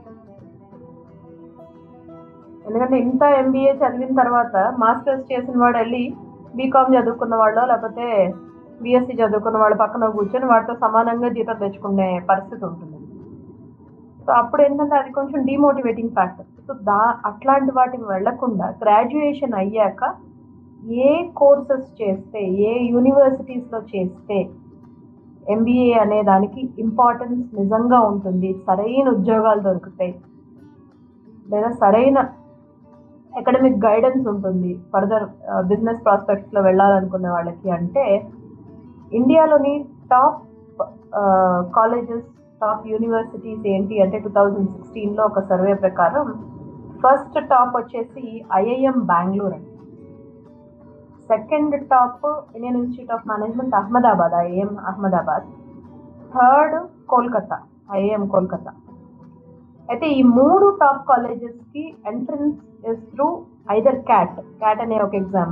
ఎందుకంటే ఇంత ఎంబీఏ చదివిన తర్వాత మాస్టర్స్ చేసిన వాడు వెళ్ళి బీకామ్ చదువుకున్న వాళ్ళు లేకపోతే బీఎస్సీ చదువుకున్న వాళ్ళు పక్కన కూర్చొని వాటితో సమానంగా జీతం తెచ్చుకునే పరిస్థితి ఉంటుంది సో అప్పుడు ఏంటంటే అది కొంచెం డిమోటివేటింగ్ ఫ్యాక్టర్ సో దా అట్లాంటి వాటికి వెళ్లకుండా గ్రాడ్యుయేషన్ అయ్యాక ఏ కోర్సెస్ చేస్తే ఏ యూనివర్సిటీస్లో చేస్తే ఎంబీఏ అనే దానికి ఇంపార్టెన్స్ నిజంగా ఉంటుంది సరైన ఉద్యోగాలు దొరుకుతాయి లేదా సరైన అకాడమిక్ గైడెన్స్ ఉంటుంది ఫర్దర్ బిజినెస్ ప్రాస్పెక్ట్స్లో వెళ్ళాలనుకునే వాళ్ళకి అంటే ఇండియాలోని టాప్ కాలేజెస్ టాప్ యూనివర్సిటీస్ ఏంటి అంటే టూ థౌజండ్ సిక్స్టీన్లో ఒక సర్వే ప్రకారం ఫస్ట్ టాప్ వచ్చేసి ఐఐఎం బెంగళూరు అండి second top Indian institute of management Ahmedabad IIM Ahmedabad third Kolkata IIM Kolkata అయితే ఈ మూడు టాప్ కాలేజెస్కి entrance is through either CAT CAT అనే ఒక exam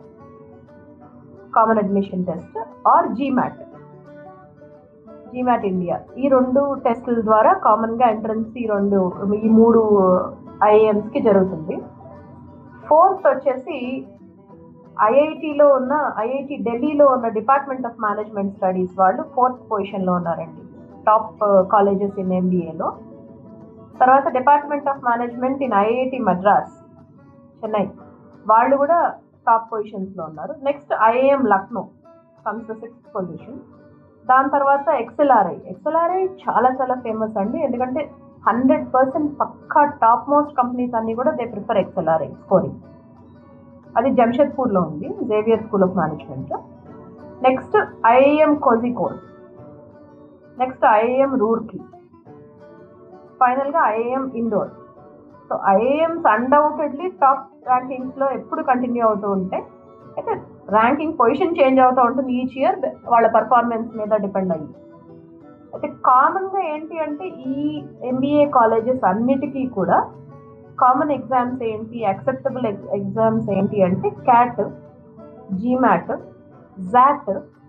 common admission test or GMAT GMAT India ఈ రెండు టెస్టుల ద్వారా కామన్గా ఎంట్రన్స్ ఈ రెండు ఈ మూడు ఐఏఎమ్స్కి జరుగుతుంది ఫోర్త్ వచ్చేసి ఐఐటిలో ఉన్న ఐఐటి ఢిల్లీలో ఉన్న డిపార్ట్మెంట్ ఆఫ్ మేనేజ్మెంట్ స్టడీస్ వాళ్ళు ఫోర్త్ పొజిషన్లో ఉన్నారండి టాప్ కాలేజెస్ ఇన్ ఎంబీఏలో తర్వాత department of management in IIT Madras Chennai వాళ్ళు కూడా టాప్ పొజిషన్స్లో ఉన్నారు next IIM Lucknow comes the sixth position దాని తర్వాత ఎక్స్ఎల్ఆర్ఐ ఎక్స్ఎల్ఆర్ఐ చాలా చాలా ఫేమస్ అండి ఎందుకంటే హండ్రెడ్ పర్సెంట్ పక్కా టాప్ మోస్ట్ కంపెనీస్ అన్నీ కూడా దే ప్రిఫర్ ఎక్స్ఎల్ఆర్ఐ స్కోరింగ్ అది జంషెద్పూర్లో ఉంది Xavier school of management next IIM Kozhikode next IIM రూర్కి ఫైనల్గా IIM Indore so IIMs undoubtedly top ర్యాంకింగ్స్లో ఎప్పుడు కంటిన్యూ అవుతూ ఉంటాయి అయితే ర్యాంకింగ్ పొజిషన్ చేంజ్ అవుతూ ఉంటుంది ఈచ్ ఇయర్ వాళ్ళ పర్ఫార్మెన్స్ మీద డిపెండ్ అయ్యి అయితే కామన్గా ఏంటి అంటే ఈ ఎంబీఏ కాలేజెస్ అన్నిటికీ కూడా కామన్ ఎగ్జామ్స్ ఏంటి అక్సెప్టబుల్ ఎగ్జామ్స్ ఏంటి అంటే క్యాట్ జీమాట్ జాట్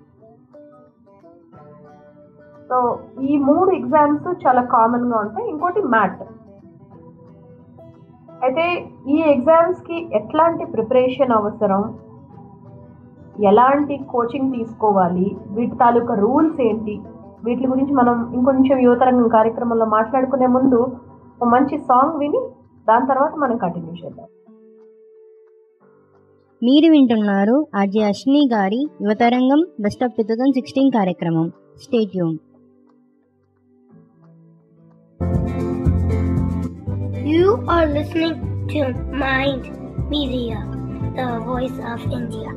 సో ఈ మూడు ఎగ్జామ్స్ చాలా కామన్గా ఉంటాయి ఇంకోటి మ్యాట్ అయితే ఈ ఎగ్జామ్స్కి ఎట్లాంటి ప్రిపరేషన్ అవసరం ఎలాంటి కోచింగ్ తీసుకోవాలి వీటి తాలూకా రూల్స్ ఏంటి వీటి గురించి మనం ఇంకొంచెం యువతరంగం కార్యక్రమంలో మాట్లాడుకునే ముందు ఒక మంచి సాంగ్ విని దాని తర్వాత మనం కంటిన్యూ చేద్దాం
మీరు వింటున్నారు ఆర్జే అశ్విని గారి యువతరంగం best of two thousand sixteen కార్యక్రమం stay tuned
You are listening to Mind Media, the voice of India.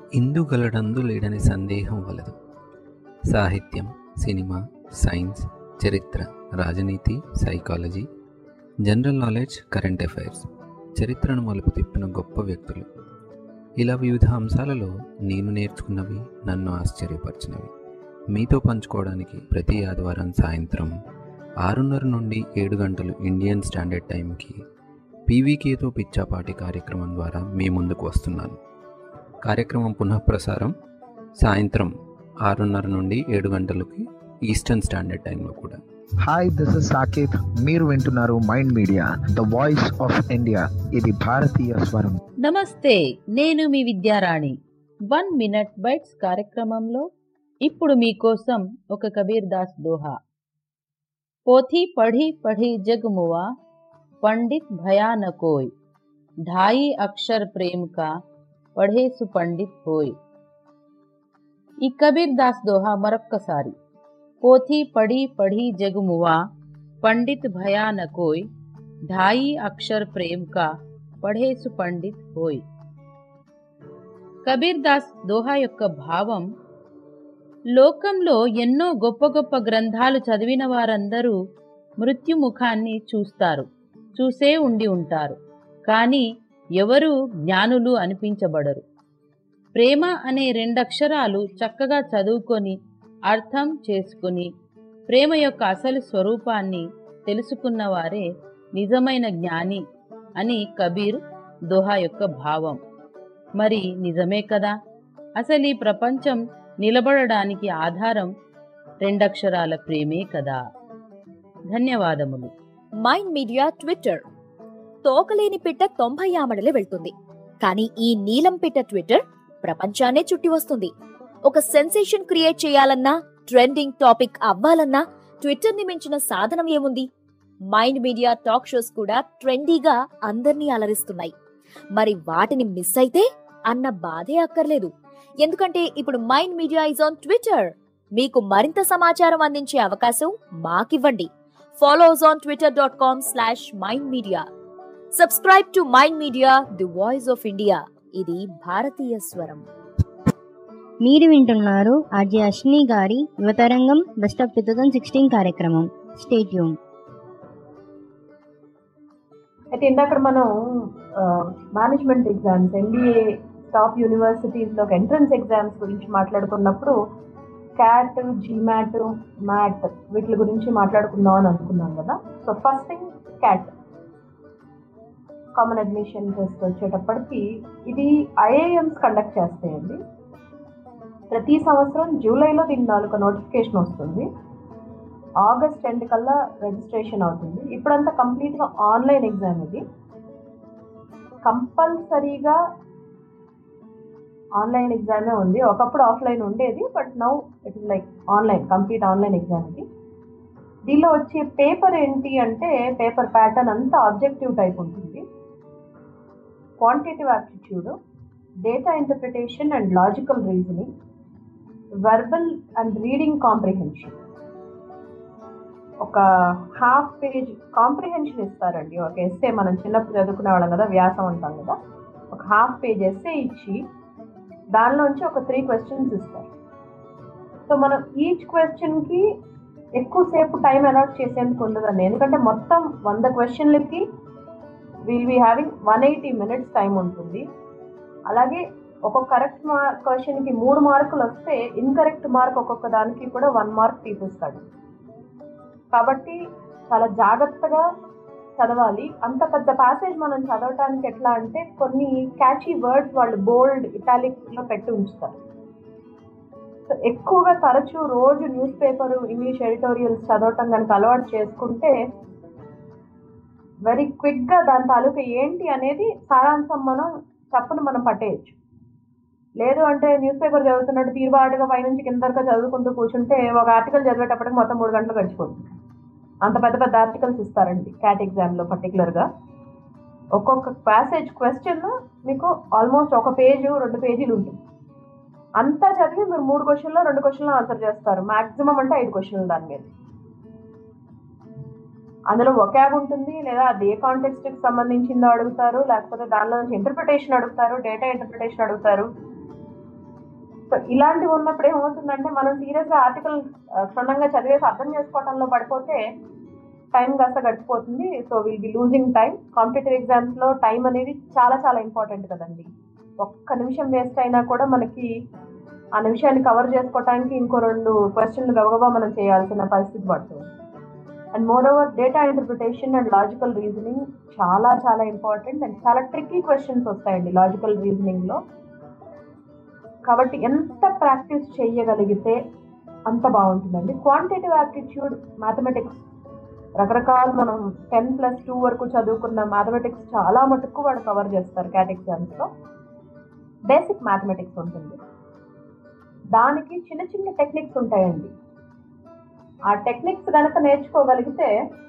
ఇందుగలడందు లేడని సందేహం వలదు సాహిత్యం సినిమా సైన్స్ చరిత్ర రాజనీతి psychology general knowledge current affairs చరిత్రను మలుపు తిప్పిన గొప్ప వ్యక్తులు ఇలా వివిధ అంశాలలో నేను నేర్చుకున్నవి నన్ను ఆశ్చర్యపరిచినవి మీతో పంచుకోవడానికి ప్రతి ఆదివారం సాయంత్రం ఆరున్నర నుండి ఏడు గంటలు ఇండియన్ స్టాండర్డ్ టైంకి పీవీకేతో పిచ్చాపాటి కార్యక్రమం ద్వారా మీ ముందుకు వస్తున్నాను కార్యక్రమం పునఃప్రసారం సాయంత్రం ఆరున్నర నుండి ఏడు గంటలకి ఈస్టర్న్ స్టాండర్డ్ టైంలో కూడా
హాయ్ దిస్ ఇస్ సాకేత్ మీరు వింటున్నారు mind media the voice of India ఇది భారతీయ స్వరం
నమస్తే నేను మీ విద్యారాణి వన్ మినిట్ బైట్స్ కార్యక్రమంలో ఇప్పుడు మీకోసం ఒక కబీర్ దాస్ దోహా పోథీ పढ़ी पढ़ी जग मुआ पंडित भया न कोई ढाई अक्षर प्रेम का పढ़े సుపండిత్ హోయ్ ఈ కబీర్ దాస్ దోహా మరొక్కసారి పోథీ పడి పढ़ी जग मुआ పండిత్ భయా న కోయ్ ढाई అక్షర్ ప్రేమ్ కా పढ़े సుపండిత్ హోయ్ కబీర్ దాస్ దోహా యొక్క భావం లోకంలో ఎన్నో గొప్ప గొప్ప గ్రంథాలు చదివిన వారందరూ మృత్యుముఖాన్ని చూస్తారు చూసే ఉండి ఉంటారు కానీ ఎవరు జ్ఞానులు అనిపించబడరు ప్రేమ అనే రెండక్షరాలు చక్కగా చదువుకొని అర్థం చేసుకుని ప్రేమ యొక్క అసలు స్వరూపాన్ని తెలుసుకున్నవారే నిజమైన జ్ఞాని అని కబీర్ దోహా యొక్క భావం మరి నిజమే కదా అసలు ఈ ప్రపంచం నిలబడడానికి ఆధారం రెండక్షరాల ప్రేమే కదా ధన్యవాదములు
మైండ్ మీడియా ట్విట్టర్ తోకలేని పిట్ట తొంభై ఆమడలే వెళ్తుంది కానీ ఈ నీలం పిట్ట ట్విట్టర్ ప్రపంచాన్నే చుట్టి వస్తుంది ఒక సెన్సేషన్ క్రియేట్ చేయాలన్నా ట్రెండింగ్ టాపిక్ అవ్వాలన్నా ట్విట్టర్ ని మించిన సాధనం ఏముంది మైండ్ మీడియా టాక్ షోస్ కూడా ట్రెండీగా అందర్నీ అలరిస్తున్నాయి మరి వాటిని మిస్ అయితే అన్న బాధే అక్కర్లేదు ఎందుకంటే ఇప్పుడు Mind Media is on Twitter మీకు మరింత సమాచారం అందించే అవకాశం మాకివ్వండి follow us on Twitter dot com slash Mind Media subscribe to mind media the voice of India ఇది భారతీయ స్వరం
మీరు వింటున్నారు ఆర్జే అశ్విని గారి యువతరంగం best of two thousand sixteen కార్యక్రమం స్టేట్యూమ్
అయితే ఇందాక మనం మేనేజ్మెంట్ ఎగ్జామ్స్ ఎంబీఏ టాప్ యూనివర్సిటీస్లోకి ఎంట్రన్స్ ఎగ్జామ్స్ గురించి మాట్లాడుకున్నప్పుడు క్యాట్ జీమాట్ మ్యాట్ వీటి గురించి మాట్లాడుకుందాం అని అనుకున్నాం కదా so first thing CAT common admission test వచ్చేటప్పటికి ఇది ఐఏఎమ్స్ కండక్ట్ చేస్తాయండి ప్రతి సంవత్సరం జూలైలో దీని నాలుగు నోటిఫికేషన్ వస్తుంది ఆగస్ట్ ఎండ్ కల్లా రిజిస్ట్రేషన్ అవుతుంది ఇప్పుడంతా కంప్లీట్గా ఆన్లైన్ ఎగ్జామ్ ఇది కంపల్సరీగా ఆన్లైన్ ఎగ్జామే ఉంది ఒకప్పుడు ఆఫ్లైన్ ఉండేది but now it is like online complete online exam ఇది దీనిలో వచ్చే పేపర్ ఏంటి అంటే పేపర్ ప్యాటర్న్ అంతా ఆబ్జెక్టివ్ టైప్ ఉంటుంది quantitative aptitude data interpretation and logical reasoning verbal and reading comprehension ఒక హాఫ్ పేజ్ కాంప్రిహెన్షన్ ఇస్తారండి ఒక ఎస్సే మనం చిన్నప్పుడు చదువుకునే వాళ్ళం కదా వ్యాసం అంటాం కదా ఒక హాఫ్ పేజ్ ఎస్సే ఇచ్చి దానిలోంచి ఒక త్రీ క్వశ్చన్స్ ఇస్తారు సో మనం ఈచ్ క్వశ్చన్కి ఎక్కువసేపు టైం అలాట్ చేసేందుకు ఉండదండి ఎందుకంటే మొత్తం వంద క్వశ్చన్లకి will be having one eighty minutes time ఉంటుంది అలాగే ఒక్కొక్క కరెక్ట్ మార్క్ క్వశ్చన్కి మూడు మార్కులు వస్తే ఇన్కరెక్ట్ మార్క్ ఒక్కొక్క దానికి కూడా వన్ మార్క్ తీపిస్తాడు కాబట్టి చాలా జాగ్రత్తగా చదవాలి అంత పెద్ద ప్యాసేజ్ మనం చదవటానికి ఎట్లా అంటే కొన్ని క్యాచీ వర్డ్స్ వాళ్ళు బోల్డ్ ఇటాలిక్లో పెట్టి ఉంచుతారు సో ఎక్కువగా తరచూ రోజు న్యూస్ పేపర్ ఇంగ్లీష్ ఎడిటోరియల్స్ చదవటం కనుక అలవాటు చేసుకుంటే వెరీ క్విక్గా దాని తాలూకా ఏంటి అనేది సారాంశం మనం తప్పును మనం పట్టేయచ్చు లేదు అంటే న్యూస్ పేపర్ చదువుతున్నట్టు తీరుబాటుగా పైనుంచి కింద వరకు చదువుకుంటూ కూర్చుంటే ఒక ఆర్టికల్ చదివేటప్పటికి మొత్తం మూడు గంటలు గడిచిపోతుంది అంత పెద్ద పెద్ద ఆర్టికల్స్ ఇస్తారండి క్యాట్ ఎగ్జామ్లో పర్టికులర్గా ఒక్కొక్క ప్యాసేజ్ క్వశ్చన్ మీకు ఆల్మోస్ట్ ఒక పేజ్ రెండు పేజీలు ఉంటుంది అంతా చదివి మీరు మూడు క్వశ్చన్లో రెండు క్వశ్చన్లో ఆన్సర్ చేస్తారు మాక్సిమం అంటే ఐదు క్వశ్చన్లు దాని మీద అందులో ఒకాబ్ ఉంటుంది లేదా అది ఏ కాంటెక్స్ట్కి సంబంధించిందో అడుగుతారు లేకపోతే దానిలో నుంచి ఇంటర్ప్రిటేషన్ అడుగుతారు డేటా ఇంటర్ప్రిటేషన్ అడుగుతారు సో ఇలాంటివి ఉన్నప్పుడు ఏమవుతుందంటే మనం సీరియస్గా ఆర్టికల్ క్షుణ్ణంగా చదివేసి అర్థం చేసుకోవడంలో పడిపోతే టైం కాస్త గడిచిపోతుంది so will be losing time competitive ఎగ్జామ్స్లో టైం అనేది చాలా చాలా ఇంపార్టెంట్ కదండి ఒక్క నిమిషం వేస్ట్ అయినా కూడా మనకి ఆ నిమిషాన్ని కవర్ చేసుకోవడానికి ఇంకో రెండు క్వశ్చన్లు గబగబా మనం చేయాల్సిన పరిస్థితి పడుతుంది and more over data interpretation and logical reasoning చాలా చాలా ఇంపార్టెంట్ అండ్ చాలా ట్రిక్కీ క్వశ్చన్స్ వస్తాయండి లాజికల్ రీజనింగ్లో కాబట్టి ఎంత ప్రాక్టీస్ చేయగలిగితే అంత బాగుంటుందండి క్వాంటిటేటివ్ యాప్టిట్యూడ్ మ్యాథమెటిక్స్ రకరకాల మనం టెన్ ప్లస్ టూ వరకు చదువుకున్న మ్యాథమెటిక్స్ చాలా మటుకు వాడు కవర్ చేస్తారు క్యాట్ ఎగ్జామ్స్లో బేసిక్ మ్యాథమెటిక్స్ ఉంటుంది దానికి చిన్న చిన్న టెక్నిక్స్ ఉంటాయండి ఆ టెక్నిక్స్ కనుక నేర్చుకోగలిగితే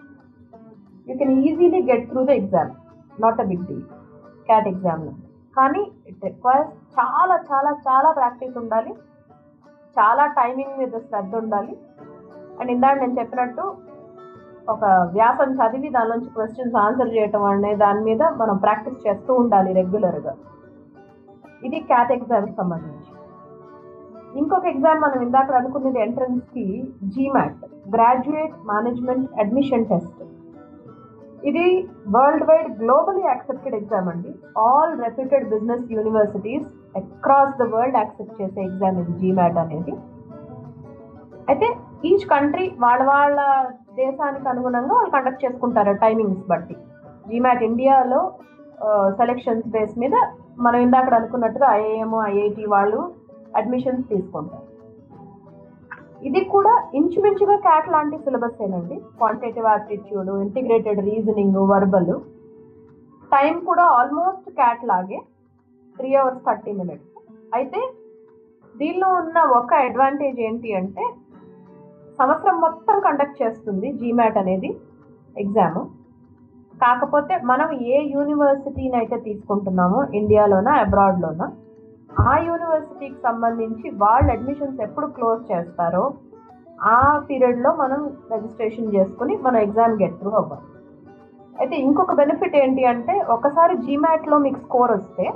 you can easily get through the exam not a big deal CAT ఎగ్జామ్లో కానీ ఇట్ రిక్వైర్స్ చాలా చాలా చాలా ప్రాక్టీస్ ఉండాలి చాలా టైమింగ్ మీద శ్రద్ధ ఉండాలి అండ్ ఇందాక నేను చెప్పినట్టు ఒక వ్యాసం చదివి దాని నుంచి క్వశ్చన్స్ ఆన్సర్ చేయటం అనే దాని మీద మనం ప్రాక్టీస్ చేస్తూ ఉండాలి రెగ్యులర్గా ఇది క్యాట్ ఎగ్జామ్కి సంబంధించి ఇంకొక ఎగ్జామ్ మనం ఇందాక అనుకున్నది ఎంట్రన్స్కి GMAT graduate management admission test ఇది world wide globally accepted exam అండి all reputed business universities across the world accept చేసే ఎగ్జామ్ ఇది జీమాట్ అనేది అయితే ఈచ్ కంట్రీ వాళ్ళ వాళ్ళ దేశానికి అనుగుణంగా వాళ్ళు కండక్ట్ చేసుకుంటారు టైమింగ్స్ బట్టి జీమాట్ ఇండియాలో సెలెక్షన్స్ బేస్ మీద మనం ఇందాక అనుకున్నట్టుగా ఐఏఎం ఐఐటి వాళ్ళు అడ్మిషన్స్ తీసుకుంటారు ఇది కూడా ఇంచుమించుగా క్యాట్ లాంటి సిలబస్ ఏనండి quantitative aptitude integrated reasoning verbal time కూడా ఆల్మోస్ట్ క్యాట్ లాగే త్రీ అవర్స్ థర్టీ మినిట్స్ అయితే దీనిలో ఉన్న ఒక అడ్వాంటేజ్ ఏంటి అంటే సంవత్సరం మొత్తం కండక్ట్ చేస్తుంది జీమాట్ అనేది ఎగ్జామ్ కాకపోతే మనం ఏ యూనివర్సిటీని అయితే తీసుకుంటున్నామో ఇండియాలోనా అబ్రాడ్లోనా ఆ యూనివర్సిటీకి సంబంధించి వాళ్ళు అడ్మిషన్స్ ఎప్పుడు క్లోజ్ చేస్తారో ఆ పీరియడ్లో మనం రిజిస్ట్రేషన్ చేసుకుని మనం ఎగ్జామ్ గెట్ త్రూ అవ్వాలి అయితే ఇంకొక బెనిఫిట్ ఏంటి అంటే ఒకసారి జీమాట్లో మీకు స్కోర్ వస్తే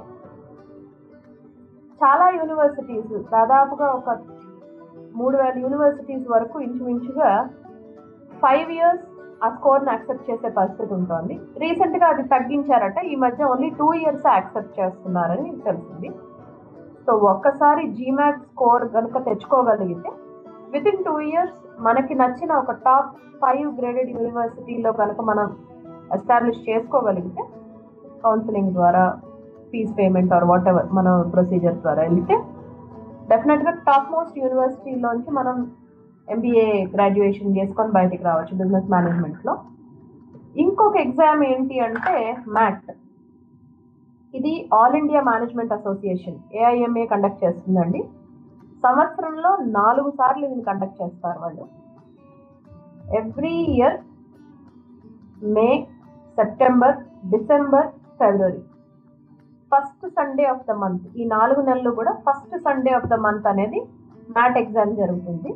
చాలా యూనివర్సిటీస్ దాదాపుగా ఒక మూడు వేల యూనివర్సిటీస్ వరకు ఇంచుమించుగా ఫైవ్ ఇయర్స్ ఆ స్కోర్ని యాక్సెప్ట్ చేసే పరిస్థితి ఉంటుంది రీసెంట్గా అది తగ్గించారట ఈ మధ్య ఓన్లీ టూ ఇయర్స్ యాక్సెప్ట్ చేస్తున్నారని తెలిసింది సో ఒక్కసారి జీమాట్ స్కోర్ కనుక తెచ్చుకోగలిగితే విత్ ఇన్ టూ ఇయర్స్ మనకి నచ్చిన ఒక టాప్ ఫైవ్ గ్రేడెడ్ యూనివర్సిటీలో కనుక మనం ఎస్టాబ్లిష్ చేసుకోగలిగితే కౌన్సిలింగ్ ద్వారా fees payment or whatever మన ప్రొసీజర్ ద్వారా వెళ్తే డెఫినెట్గా టాప్ మోస్ట్ యూనివర్సిటీలోంచి మనం ఎంబీఏ గ్రాడ్యుయేషన్ చేసుకొని బయటికి రావచ్చు బిజినెస్ మేనేజ్మెంట్లో ఇంకొక ఎగ్జామ్ ఏంటి అంటే మ్యాట్ ఇది All India Management Association AIMA conduct చేస్తుందండి సంవత్సరంలో నాలుగు సార్లు దీన్ని కండక్ట్ చేస్తారు వాళ్ళు every year May September December February first Sunday of the month ఈ నాలుగు నెలలు కూడా first Sunday of the month అనేది మ్యాట్ ఎగ్జామ్ జరుగుతుంది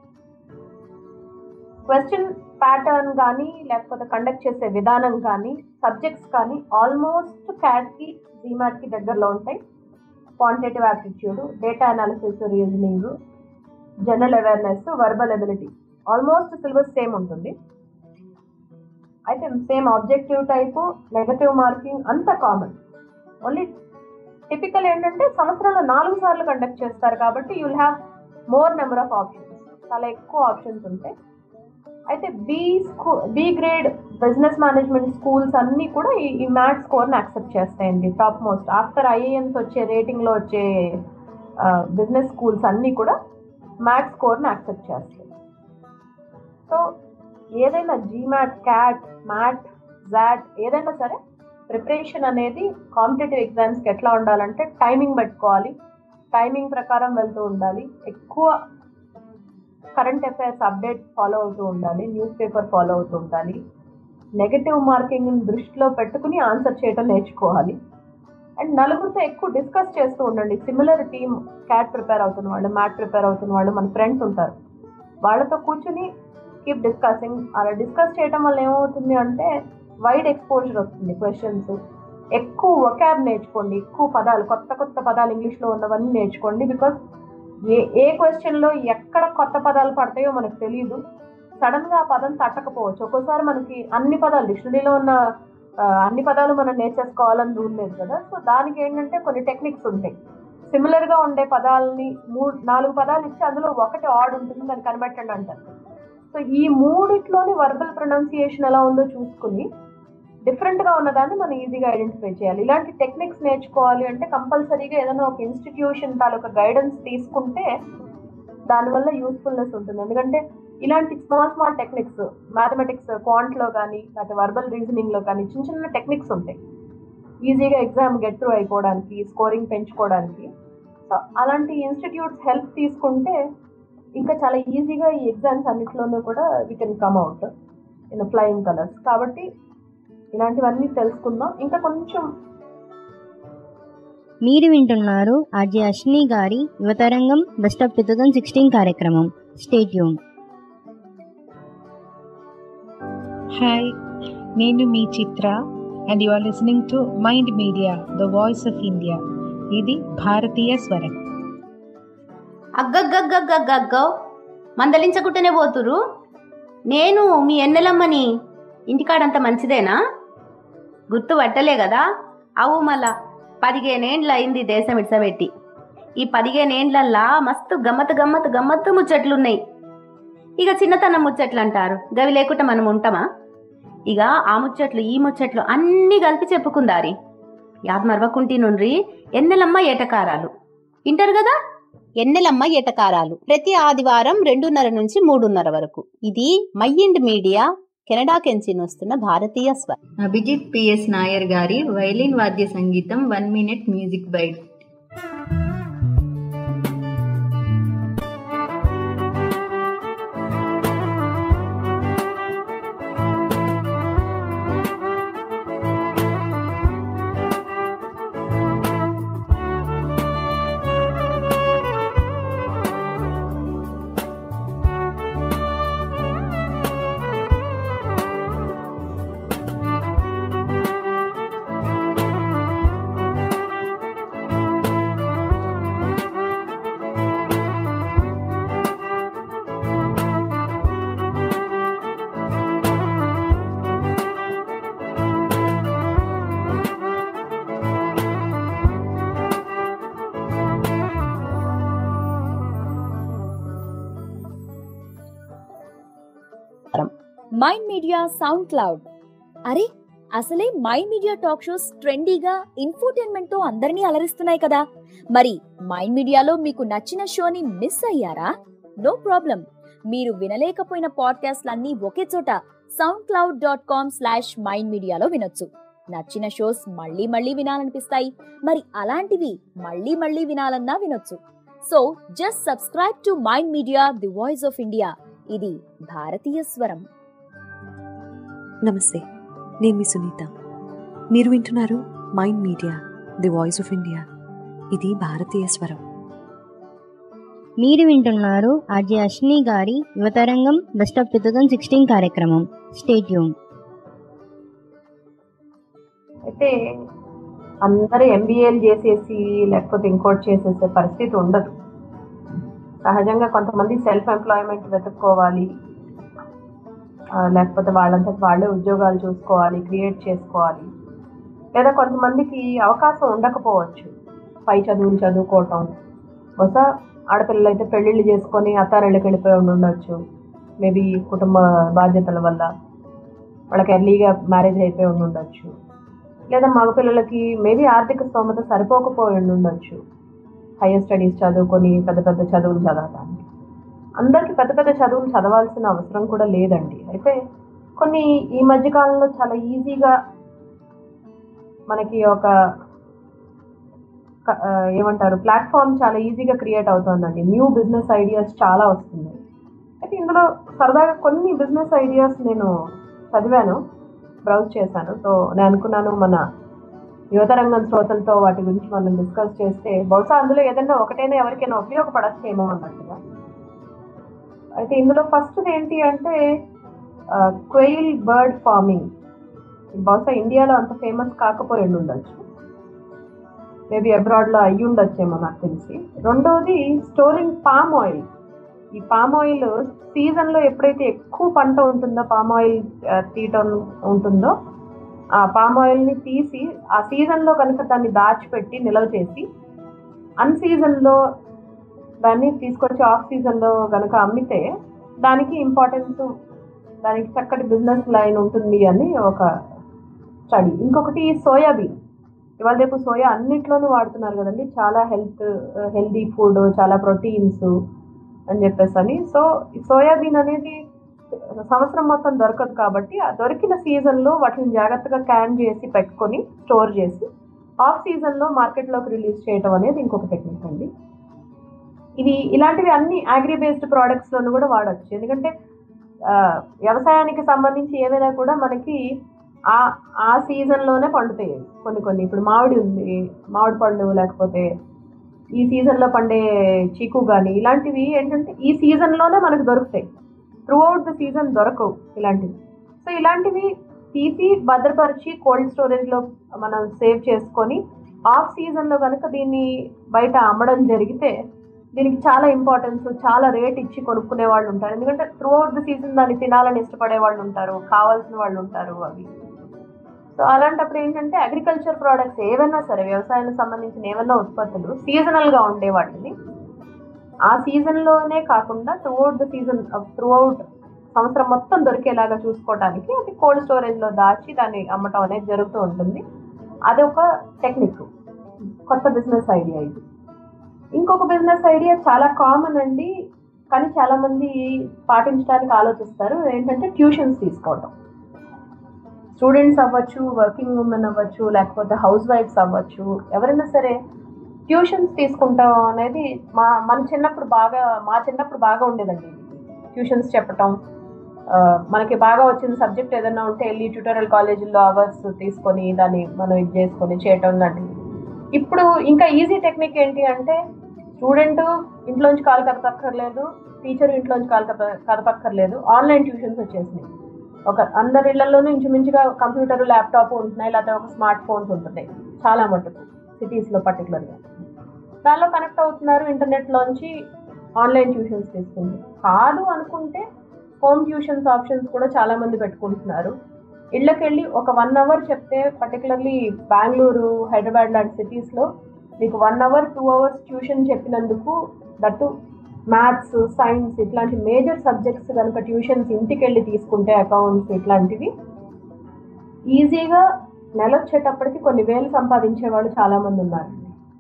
క్వశ్చన్ ప్యాటర్న్ కానీ లేకపోతే కండక్ట్ చేసే విధానం కానీ సబ్జెక్ట్స్ కానీ ఆల్మోస్ట్ క్యాట్కి జీమాట్కి దగ్గరలో ఉంటాయి quantitative aptitude data analysis reasoning general awareness verbal ability almost syllabus same ఉంటుంది అయితే same objective type negative marking అంత కామన్ ఓన్లీ టిపికల్ ఏంటంటే సంవత్సరంలో నాలుగు సార్లు కండక్ట్ చేస్తారు కాబట్టి you will have more number of options చాలా ఎక్కువ ఆప్షన్స్ ఉంటాయి అయితే B school B grade business management schools అన్నీ కూడా ఈ ఈ మ్యాథ్ స్కోర్ని యాక్సెప్ట్ చేస్తాయండి టాప్ మోస్ట్ ఆఫ్టర్ ఐఏఎమ్స్ వచ్చే రేటింగ్లో వచ్చే బిజినెస్ స్కూల్స్ అన్నీ కూడా మ్యాథ్ స్కోర్ని యాక్సెప్ట్ చేస్తాయి సో ఏదైనా జీమాట్ క్యాట్ మ్యాట్ జాట్ ఏదైనా సరే ప్రిపరేషన్ అనేది కాంపిటేటివ్ ఎగ్జామ్స్కి ఎట్లా ఉండాలంటే టైమింగ్ పెట్టుకోవాలి టైమింగ్ ప్రకారం వెళ్తూ ఉండాలి ఎక్కువ కరెంట్ అఫైర్స్ అప్డేట్ ఫాలో అవుతూ ఉండాలి న్యూస్ పేపర్ ఫాలో అవుతూ ఉండాలి నెగటివ్ మార్కింగ్ దృష్టిలో పెట్టుకుని ఆన్సర్ చేయడం నేర్చుకోవాలి అండ్ నలుగురితో ఎక్కువ డిస్కస్ చేస్తూ ఉండండి సిమిలర్ టీమ్ క్యాట్ ప్రిపేర్ అవుతున్న వాళ్ళు మ్యాట్ ప్రిపేర్ అవుతున్న వాళ్ళు మన ఫ్రెండ్స్ ఉంటారు వాళ్ళతో కూర్చుని కీప్ డిస్కసింగ్ అలా డిస్కస్ చేయడం వల్ల ఏమవుతుంది అంటే వైడ్ ఎక్స్పోజర్ వస్తుంది క్వశ్చన్స్ ఎక్కువ ఒకాబ్ నేర్చుకోండి ఎక్కువ పదాలు కొత్త కొత్త పదాలు ఇంగ్లీష్లో ఉన్నవన్నీ నేర్చుకోండి బికాస్ ఏ ఏ క్వశ్చన్లో ఎక్కడ కొత్త పదాలు పడతాయో మనకు తెలియదు సడన్ గా ఆ పదం తట్టకపోవచ్చు ఒక్కోసారి మనకి అన్ని పదాలు డిక్షనరీలో ఉన్న ఆ, అన్ని పదాలు మనం నేర్చేసుకోవాలని రూల్ లేదు కదా సో దానికి ఏంటంటే కొన్ని టెక్నిక్స్ ఉంటాయి సిమిలర్ గా ఉండే పదాలని మూడు నాలుగు పదాలు ఇచ్చి అందులో ఒకటి ఆడ్ ఉంటుంది దాన్ని కనిపెట్టండి అంటారు సో ఈ మూడిట్లోని వర్బల్ ప్రొనౌన్సియేషన్ ఎలా ఉందో చూసుకుని డిఫరెంట్ గా ఉన్నదాన్ని మనం ఈజీగా ఐడెంటిఫై చేయాలి ఇలాంటి టెక్నిక్స్ నేర్చుకోవాలి అంటే కంపల్సరీగా ఏదైనా ఒక ఇన్స్టిట్యూషన్ తాలూకా గైడెన్స్ తీసుకుంటే దానివల్ల యూస్ఫుల్నెస్ ఉంటుంది ఎందుకంటే ఇలాంటి స్మాల్ స్మాల్ టెక్నిక్స్ మ్యాథమెటిక్స్ క్వాంట్లో కానీ లేకపోతే వర్బల్ రీజనింగ్లో కానీ చిన్న చిన్న టెక్నిక్స్ ఉంటాయి ఈజీగా ఎగ్జామ్ గెట్ త్రూ అయిపోవడానికి స్కోరింగ్ పెంచుకోవడానికి సో అలాంటి ఇన్స్టిట్యూట్స్ హెల్ప్ తీసుకుంటే ఇంకా చాలా ఈజీగా ఈ ఎగ్జామ్స్ అన్నిట్లోనూ కూడా we can come out in flying colours కాబట్టి ఇలాంటివన్నీ తెలుసుకుందాం ఇంకా కొంచెం
మీరు వింటున్నారు ఆర్జే అశ్విని గారి యువతరంగం best of two thousand sixteen కార్యక్రమం స్టేట్యూన్
హాయ్ నేను మీ Chitra and you are listening to mind media the voice of India ఇది భారతీయ స్వరం
అగ్గగ్గగ్గగ్గగ్గో మందలించకుంటేనే పోతురు నేను మీ ఎన్నెలమ్మని ఇంటికాడంత మంచిదేనా గుర్తు పట్టలే కదా అవు మళ్ళా పదిహేనేండ్ల అయింది దేశం ఇడ్సబెట్టి ఈ పదిహేనేండ్లల్లా మస్తు గమ్మత్ గమ్మత్ గమ్మత్తు ముచ్చట్లున్నాయి ఇక చిన్నతనం ముచ్చట్లు అంటారు గవి లేకుండా మనం ఉంటామా ఇక ఆ ముచ్చట్లు ఈ ముచ్చట్లు అన్నీ కలిపి చెప్పుకుందారి యాద్ మరవకుంటి నుండ్రి ఎన్నెలమ్మ ఏటకారాలు వింటారు కదా ఎన్నెలమ్మ ఏటకారాలు ప్రతి ఆదివారం రెండున్నర నుంచి మూడున్నర వరకు ఇది మైండ్ మీడియా కెనడా కెంచి వస్తున్న భారతీయ స్వర్
అభిజిత్ పిఎస్ నాయర్ గారి వైలిన్ వాద్య సంగీతం one minute music bite
Mind Media SoundCloud అరే అసలే మైండ్ మీడియా టాక్ షోస్ ట్రెండీగా ఇన్ఫోటైన్మెంట్ తో అందరినీ అలరిస్తున్నాయి కదా మరి మైండ్ మీడియాలో మీకు నచ్చిన షోని మిస్ అయ్యారా నో ప్రాబ్లం మీరు వినలేకపోయిన పాడ్కాస్ట్లన్నీ ఒకే చోట SoundCloud dot com slash Mind మీడియాలో వినొచ్చు నచ్చిన షోస్ మళ్ళీ మళ్ళీ వినాలనిపిస్తాయి మరి అలాంటివి మళ్ళీ మళ్ళీ వినాలన్నా వినొచ్చు so just subscribe to mind media the voice of India ఇది భారతీయ స్వరం
నమస్తే నేను మీ సునీత మీరు వింటున్నారు mind media the voice of India ఇది భారతీయ స్వరం
మీరు వింటున్నారు ఆర్జే అశ్విని గారి యువతరంగం best of two thousand sixteen కార్యక్రమం స్టేట్యూన్
అయితే అందరూ ఎంబీఏలు చేసేసి లేకపోతే ఇంకోటి చేసేసే పరిస్థితి ఉండదు సహజంగా కొంతమంది సెల్ఫ్ ఎంప్లాయ్మెంట్ వెతుక్కోవాలి ఆ, లేకపోతే వాళ్ళంతటి వాళ్ళే ఉద్యోగాలు చూసుకోవాలి క్రియేట్ చేసుకోవాలి లేదా కొంతమందికి అవకాశం ఉండకపోవచ్చు పై చదువులు చదువుకోవటం బహుశా ఆడపిల్లలు అయితే పెళ్ళిళ్ళు చేసుకొని అత్తారిళ్ళకి వెళ్ళిపోయి ఉండి ఉండొచ్చు మేబీ కుటుంబ బాధ్యతల వల్ల వాళ్ళకి ఎర్లీగా మ్యారేజ్ అయిపోయి ఉండి ఉండొచ్చు లేదా మగపిల్లలకి మేబీ ఆర్థిక స్తోమత సరిపోకపోయి ఉండి ఉండొచ్చు హైయర్ స్టడీస్ చదువుకొని పెద్ద పెద్ద చదువులు చదవడానికి అందరికీ పెద్ద పెద్ద చదువులు చదవాల్సిన అవసరం కూడా లేదండి అయితే కొన్ని ఈ మధ్య కాలంలో చాలా ఈజీగా మనకి ఒక క- ఆ, ఏమంటారు ప్లాట్ఫామ్ చాలా ఈజీగా క్రియేట్ అవుతుందండి న్యూ బిజినెస్ ఐడియాస్ చాలా వస్తున్నాయి అయితే ఇందులో సరదాగా కొన్ని బిజినెస్ ఐడియాస్ నేను చదివాను బ్రౌజ్ చేశాను సో నేను అనుకున్నాను మన యువతరంగం శ్రోతలతో వాటి గురించి మనం డిస్కస్ చేస్తే బహుశా అందులో ఏదైనా ఒకటైనా ఎవరికైనా ఉపయోగపడచ్చేమో అన్నట్టుగా అయితే ఇందులో ఫస్ట్ ఏంటి అంటే క్వెయిల్ బర్డ్ ఫార్మింగ్ బహుశా ఇండియాలో అంత ఫేమస్ కాకపోయి ఉండొచ్చు మేబీ అబ్రాడ్లో అయ్యి ఉండొచ్చేమో నాకు తెలిసి రెండోది స్టోరింగ్ పామ్ ఆయిల్ ఈ పామ్ ఆయిల్ సీజన్లో ఎప్పుడైతే ఎక్కువ పంట ఉంటుందో పామ్ ఆయిల్ ఆ, తీయటం ఉంటుందో ఆ పామ్ ఆయిల్ని తీసి ఆ సీజన్లో కనుక దాన్ని దాచిపెట్టి నిల్వ చేసి అన్ సీజన్లో దాన్ని తీసుకొచ్చి ఆఫ్ సీజన్లో కనుక అమ్మితే దానికి ఇంపార్టెన్స్ దానికి చక్కటి బిజినెస్ లైన్ ఉంటుంది అని ఒక స్టడీ ఇంకొకటి సోయాబీన్ ఇవాళ రేపు సోయా అన్నిట్లోనూ వాడుతున్నారు కదండి చాలా హెల్త్ హెల్దీ ఫుడ్ చాలా ప్రోటీన్స్ అని చెప్పేసి అని సో ఈ సోయాబీన్ అనేది సంవత్సరం మొత్తం దొరకదు కాబట్టి ఆ దొరికిన సీజన్లో వాటిని జాగ్రత్తగా క్యాన్ చేసి పెట్టుకొని స్టోర్ చేసి ఆఫ్ సీజన్లో మార్కెట్లోకి రిలీజ్ చేయడం అనేది ఇంకొక టెక్నిక్ అండి ఇది ఇలాంటివి అన్ని అగ్రి బేస్డ్ ప్రోడక్ట్స్లోనూ కూడా వాడచ్చు ఎందుకంటే ఆ, వ్యవసాయానికి సంబంధించి ఏమైనా కూడా మనకి ఆ ఆ సీజన్లోనే పండుతాయి కొన్ని కొన్ని ఇప్పుడు మామిడి ఉంది మామిడి పళ్ళు లేకపోతే ఈ సీజన్లో పండే చీకు కానీ ఇలాంటివి ఏంటంటే ఈ సీజన్లోనే మనకు దొరుకుతాయి త్రూ అవుట్ ద సీజన్ దొరకవు ఇలాంటివి సో ఇలాంటివి తీసి భద్రపరిచి కోల్డ్ స్టోరేజ్లో మనం సేవ్ చేసుకొని ఆఫ్ సీజన్లో కనుక దీన్ని బయట అమ్మడం జరిగితే దీనికి చాలా ఇంపార్టెన్స్ చాలా రేట్ ఇచ్చి కొనుక్కునే వాళ్ళు ఉంటారు ఎందుకంటే త్రూ అవుట్ ద సీజన్ దాన్ని తినాలని ఇష్టపడే వాళ్ళు ఉంటారు కావాల్సిన వాళ్ళు ఉంటారు అవి సో అలాంటప్పుడు ఏంటంటే అగ్రికల్చర్ ప్రోడక్ట్స్ ఏవైనా సరే వ్యవసాయానికి సంబంధించిన ఏవైనా ఉత్పత్తులు సీజనల్గా ఉండే వాటిని ఆ సీజన్లోనే కాకుండా throughout the season throughout సంవత్సరం మొత్తం దొరికేలాగా చూసుకోవడానికి అది కోల్డ్ స్టోరేజ్లో దాచి దాన్ని అమ్మటం అనేది జరుగుతూ ఉంటుంది అది ఒక టెక్నిక్ కొత్త బిజినెస్ ఐడియా ఇది ఇంకొక బిజినెస్ ఐడియా చాలా కామన్ అండి కానీ చాలా మంది పాటించడానికి ఆలోచిస్తారు ఏంటంటే ట్యూషన్స్ తీసుకోవడం స్టూడెంట్స్ అవ్వచ్చు వర్కింగ్ ఉమెన్ అవ్వచ్చు లేకపోతే హౌస్ వైఫ్స్ అవ్వచ్చు ఎవరైనా సరే ట్యూషన్స్ తీసుకుంటాం అనేది మా మన చిన్నప్పుడు బాగా మా చిన్నప్పుడు బాగా ఉండేదండి ట్యూషన్స్ చెప్పటం ఆ, మనకి బాగా వచ్చిన సబ్జెక్ట్ ఏదైనా ఉంటే వెళ్ళి ట్యూటోరియల్ కాలేజీల్లో అవర్స్ తీసుకొని దాన్ని మనం ఇది చేసుకొని చేయటం లాంటివి ఇప్పుడు ఇంకా ఈజీ టెక్నిక్ ఏంటి అంటే స్టూడెంట్ ఇంట్లోంచి కాలు కదపక్కర్లేదు టీచర్ ఇంట్లోంచి కాలు కదప కదపక్కర్లేదు ఆన్లైన్ ట్యూషన్స్ వచ్చేసినాయి ఒక అందరి ఇళ్లలోనూ ఇంచుమించుగా కంప్యూటర్ ల్యాప్టాప్ ఉంటున్నాయి లేకపోతే ఒక స్మార్ట్ ఫోన్స్ ఉంటున్నాయి చాలా మటుకు సిటీస్లో పర్టికులర్గా దానిలో కనెక్ట్ అవుతున్నారు ఇంటర్నెట్లోంచి ఆన్లైన్ ట్యూషన్స్ తీసుకుంటారు కాదు అనుకుంటే హోమ్ ట్యూషన్స్ ఆప్షన్స్ కూడా చాలా మంది పెట్టుకుంటున్నారు ఇళ్ళకెళ్ళి ఒక వన్ అవర్ చెప్తే పర్టికులర్లీ బెంగళూరు హైదరాబాద్ లాంటి సిటీస్లో మీకు one hour two hours tuition చెప్పినందుకు దట్టు మ్యాథ్స్ సైన్స్ ఇట్లాంటి మేజర్ సబ్జెక్ట్స్ కనుక ట్యూషన్స్ ఇంటికి వెళ్ళి తీసుకుంటే అకౌంట్స్ ఇట్లాంటివి ఈజీగా నెల వచ్చేటప్పటికి కొన్ని వేలు సంపాదించే వాళ్ళు చాలామంది ఉన్నారండి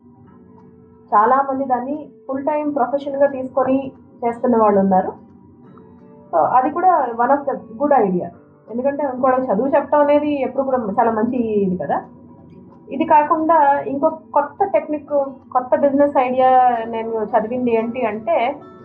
చాలామంది దాన్ని ఫుల్ టైం ప్రొఫెషన్గా తీసుకొని చేస్తున్న వాళ్ళు ఉన్నారు సో అది కూడా one of the good idea ఎందుకంటే ఇంకోటి చదువు చెప్పడం అనేది ఎప్పుడు కూడా చాలా మంచి ఇది కదా ఇది కాకుండా ఇంకో కొత్త టెక్నిక్ కొత్త బిజినెస్ ఐడియా నేను చదివింది ఏంటి అంటే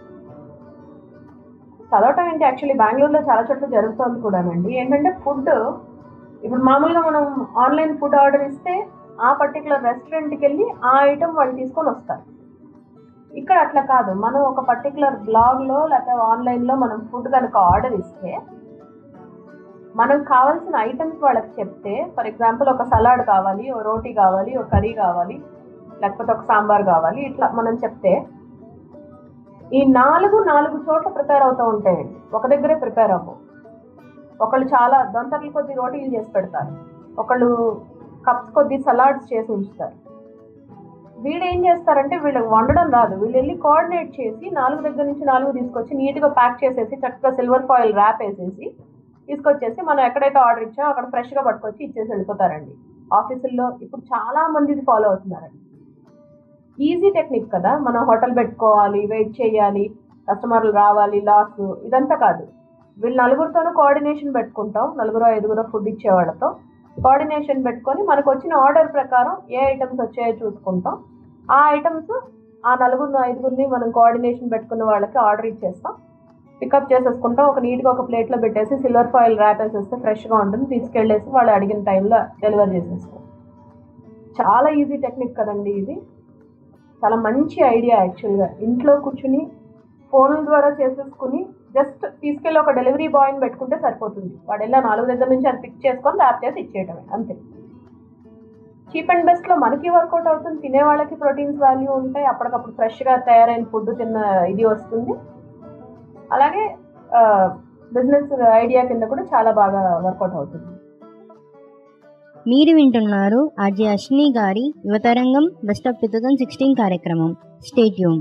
చదవటం ఏంటి యాక్చువల్లీ బెంగళూరులో చాలా చోట్ల జరుగుతోంది కూడానండి ఏంటంటే ఫుడ్ ఇప్పుడు మామూలుగా మనం ఆన్లైన్ ఫుడ్ ఆర్డర్ ఇస్తే ఆ పర్టికులర్ రెస్టారెంట్కి వెళ్ళి ఆ ఐటెం వాళ్ళు తీసుకొని వస్తారు ఇక్కడ అట్లా కాదు మనం ఒక పర్టికులర్ బ్లాగ్లో లేకపోతే ఆన్లైన్లో మనం ఫుడ్ కనుక ఆర్డర్ ఇస్తే మనకు కావాల్సిన ఐటమ్స్ వాళ్ళకి చెప్తే ఫర్ ఎగ్జాంపుల్ ఒక సలాడ్ కావాలి ఒక రోటీ కావాలి ఒక కర్రీ కావాలి లేకపోతే ఒక సాంబార్ కావాలి ఇట్లా మనం చెప్తే ఈ నాలుగు నాలుగు చోట్ల ప్రిపేర్ అవుతూ ఉంటాయండి ఒక దగ్గరే ప్రిపేర్ అవ్వవు ఒకళ్ళు చాలా దొంతర్ల కొద్ది రోటీలు చేసి పెడతారు ఒకళ్ళు కప్స్ కొద్ది సలాడ్స్ చేసి ఉంచుతారు వీళ్ళు ఏం చేస్తారంటే వీళ్ళకి వండడం రాదు వీళ్ళు వెళ్ళి కోఆర్డినేట్ చేసి నాలుగు దగ్గర నుంచి నాలుగు తీసుకొచ్చి నీట్గా ప్యాక్ చేసేసి చక్కగా సిల్వర్ ఫాయిల్ ర్యాప్ వేసేసి తీసుకొచ్చేసి మనం ఎక్కడైతే ఆర్డర్ ఇచ్చామో అక్కడ ఫ్రెష్గా పట్టుకొచ్చి ఇచ్చేసి వెళ్ళిపోతారండి ఆఫీసుల్లో ఇప్పుడు చాలా మంది ఇది ఫాలో అవుతున్నారండి ఈజీ టెక్నిక్ కదా మనం హోటల్ పెట్టుకోవాలి వెయిట్ చేయాలి కస్టమర్లు రావాలి లాస్ ఇదంతా కాదు వీళ్ళు నలుగురితోనూ కోఆర్డినేషన్ పెట్టుకుంటాం నలుగురు ఐదుగురు ఫుడ్ ఇచ్చేవాళ్ళతో కోఆర్డినేషన్ పెట్టుకొని మనకు వచ్చిన ఆర్డర్ ప్రకారం ఏ ఐటమ్స్ వచ్చాయో చూసుకుంటాం ఆ ఐటమ్స్ ఆ నలుగురు ఐదుగురిని మనం కోఆర్డినేషన్ పెట్టుకున్న వాళ్ళకి ఆర్డర్ ఇచ్చేస్తాం పికప్ చేసేసుకుంటాం ఒక నీట్గా ఒక ప్లేట్లో పెట్టేసి సిల్వర్ ఫాయిల్ ర్యాప్ వేసేస్తే ఫ్రెష్గా ఉంటుంది తీసుకెళ్ళేసి వాళ్ళు అడిగిన టైంలో డెలివర్ చేసేస్తాం చాలా ఈజీ టెక్నిక్ కదండి ఇది చాలా మంచి ఐడియా యాక్చువల్గా ఇంట్లో కూర్చుని ఫోన్ ద్వారా చేసేసుకుని జస్ట్ తీసుకెళ్ళి ఒక డెలివరీ బాయ్ని పెట్టుకుంటే సరిపోతుంది వాడు వెళ్ళా నాలుగు దగ్గర నుంచి అది పిక్ చేసుకొని ల్యాప్ చేసి ఇచ్చేయటమే అంతే చీప్ అండ్ బెస్ట్లో మనకి వర్కౌట్ అవుతుంది తినే వాళ్ళకి ప్రోటీన్స్ వాల్యూ ఉంటాయి అప్పటికప్పుడు ఫ్రెష్గా తయారైన ఫుడ్ తిన్న ఇది వస్తుంది అలాగే బిజినెస్ ఐడియా కింద కూడా చాలా బాగా వర్కౌట్ అవుతుంది
మీరు వింటున్నారు ఆర్జే అశ్విని గారి యువతరంగం best of two thousand sixteen కార్యక్రమం స్టేట్యూమ్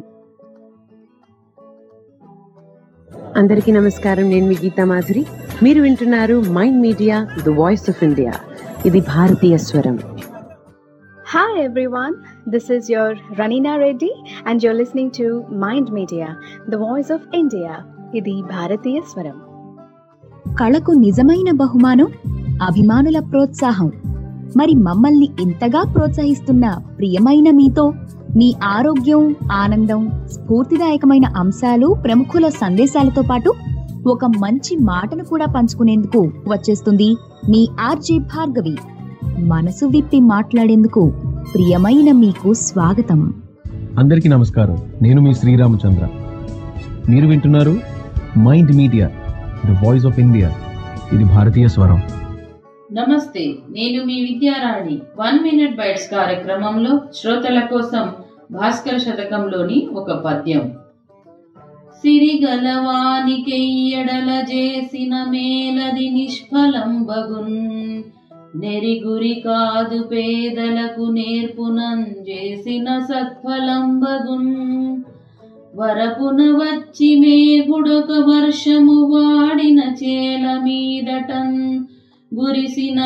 అందరికీ నమస్కారం నేను మీ గీతా మాధురి మీరు వింటున్నారు mind media the voice of India ఇది భారతీయ స్వరం
Hi everyone, this is your Ranina Reddy and you're listening to Mind Media, the voice of India. ఇది భారతీయ స్వరం
కళకు నిజమైన బహుమానం అభిమానుల ప్రోత్సాహం మరి మమ్మల్ని ఇంతగా ప్రోత్సహిస్తున్న ప్రియమైన మీతో మీ ఆరోగ్యం ఆనందం స్ఫూర్తిదాయకమైన అంశాలు ప్రముఖుల సందేశాలతో పాటు ఒక మంచి మాటను కూడా పంచుకునేందుకు వచ్చేస్తుంది మీ ఆర్జే భార్గవి మనసు విప్పి మాట్లాడేందుకు ప్రియమైన మీకు స్వాగతం
అందరికీ నమస్కారం నేను మీ శ్రీరామచంద్ర మీరు వింటున్నారు mind media the voice of India ఇది భారతీయ స్వరం
నమస్తే నేను మీ విద్యారాణి వన్ మినిట్ బైట్స్ కార్యక్రమంలో శ్రోతల కోసం భాస్కర శతకంలోని ఒక పద్యం సిరిగలవానికెయ్యడల చేసిన మేలది నిష్ఫలం బగున్ నెరిగురి కాదు పేదలకు నేర్పునం చేసిన సత్ఫలం బగున్ వరపున వచ్చి మేఘుడొక వర్షము వాడిన చేల మీదటన్ గురిసిన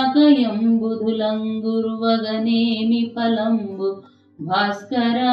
గాకయంబుధులంగురువగనేమి ఫలంబు భాస్కరా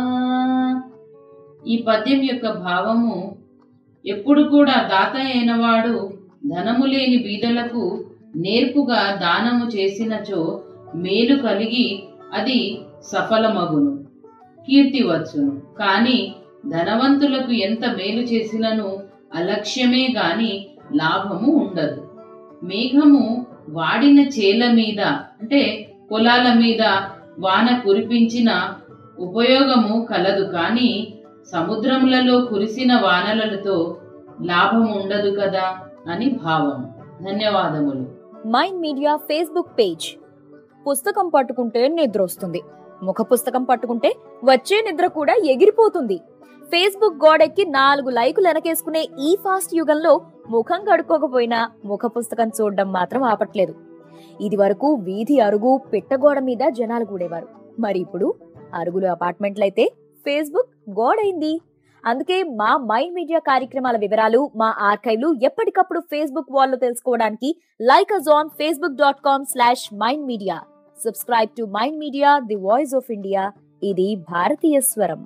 ఈ పద్యం యొక్క భావము ఎప్పుడు కూడా దాత అయినవాడు ధనము లేని బీదలకు నేర్పుగా దానము చేసినచో మేలు కలిగి అది సఫలమగును కీర్తి వచ్చును కాని ధనవంతులకు ఎంత మేలు చేసినను అలక్ష్యమే గాని లాభము ఉండదు మేఘము వాడిన చేల మీద అంటే పొలాల మీద వాన కురిపించిన ఉపయోగము కలదు కానీ సముద్రములలో కురిసిన వానలతో లాభం ఉండదు కదా అని భావం ధన్యవాదములు
మైండ్ మీడియా ఫేస్బుక్ పేజ్ పుస్తకం పట్టుకుంటే నిద్ర వస్తుంది ముఖ పుస్తకం పట్టుకుంటే వచ్చే నిద్ర కూడా ఎగిరిపోతుంది ఫేస్బుక్ గోడెక్కి నాలుగు లైకులు వెనకేసుకునే ఈ ఫాస్ట్ యుగంలో ముఖం కడుక్కోకపోయినా ముఖ పుస్తకం చూడడం మాత్రం ఆపట్లేదు ఇది వరకు వీధి అరుగు పిట్టగోడ మీద జనాలు కూడేవారు మరి ఇప్పుడు అరుగులు అపార్ట్మెంట్లయితే ఫేస్బుక్ గోడైంది అందుకే మా మైండ్ మీడియా కార్యక్రమాల వివరాలు మా ఆర్కైవ్లు ఎప్పటికప్పుడు ఫేస్బుక్ వాల్లో తెలుసుకోవడానికి like us on Facebook dot com slash Mind Media subscribe to mind media the voice of India ఇది భారతీయ స్వరం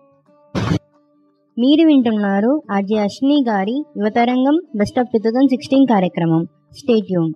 మీరు వింటున్నారు ఆర్జే అశ్విని గారి యువతరంగం best of two thousand sixteen కార్యక్రమం స్టేట్యూమ్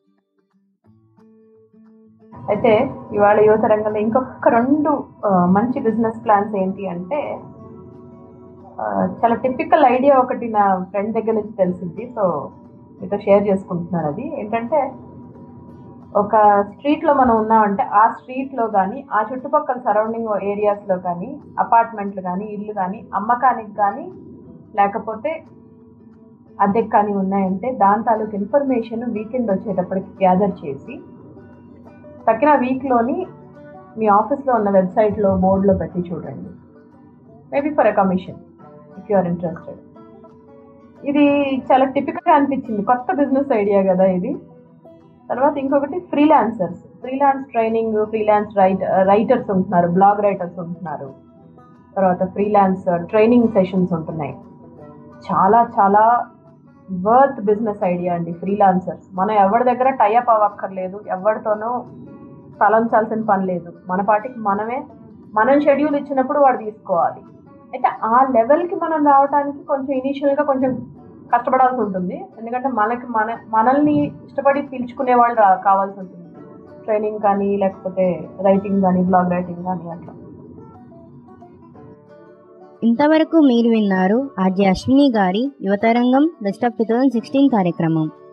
అయితే ఇవాళ యువత రంగంలో ఇంకొక రెండు ఆ, మంచి బిజినెస్ ప్లాన్స్ ఏంటి అంటే ఆ, చాలా టిపికల్ ఐడియా ఒకటి నా ఫ్రెండ్ దగ్గర నుంచి తెలిసింది సో మీతో షేర్ చేసుకుంటున్నాను అది ఏంటంటే ఒక స్ట్రీట్లో మనం ఉన్నామంటే ఆ స్ట్రీట్లో కానీ ఆ చుట్టుపక్కల సరౌండింగ్ ఏరియాస్లో కానీ అపార్ట్మెంట్లు కానీ ఇల్లు కానీ అమ్మకానికి కానీ లేకపోతే అద్దెకి కానీ ఉన్నాయంటే దాని తాలూకు ఇన్ఫర్మేషన్ వీకెండ్ వచ్చేటప్పటికి గ్యాదర్ చేసి తక్కిన వీక్లోని మీ ఆఫీస్లో ఉన్న వెబ్సైట్లో బోర్డులో పెట్టి చూడండి maybe for a commission if you are interested ఇది చాలా టిపికల్గా అనిపించింది కొత్త బిజినెస్ ఐడియా కదా ఇది తర్వాత ఇంకొకటి freelancers freelance training freelance write writers ఉంటున్నారు బ్లాగ్ రైటర్స్ ఉంటున్నారు తర్వాత ఫ్రీలాన్స్ ట్రైనింగ్ సెషన్స్ ఉంటున్నాయి చాలా చాలా వర్త్ బిజినెస్ ఐడియా అండి ఫ్రీలాన్సర్స్ మనం ఎవరి దగ్గర టైఅప్ అవ్వక్కర్లేదు ఎవరితోనూ తలంచాల్సిన పని లేదు మన పాటికి మనమే మనం షెడ్యూల్ ఇచ్చినప్పుడు వాడు తీసుకోవాలి అయితే ఆ లెవెల్కి మనం రావడానికి కొంచెం ఇనీషియల్గా కొంచెం కష్టపడాల్సి ఉంటుంది ఎందుకంటే మనకి మన మనల్ని ఇష్టపడి పిలుచుకునే వాళ్ళు రా కావాల్సి ఉంటుంది ట్రైనింగ్ కానీ లేకపోతే రైటింగ్ కానీ బ్లాగ్ రైటింగ్ కానీ అట్లా
ఇంతవరకు మీరు విన్నారు ఆర్జే అశ్విని గారి యువతరంగం best of two thousand sixteen కార్యక్రమం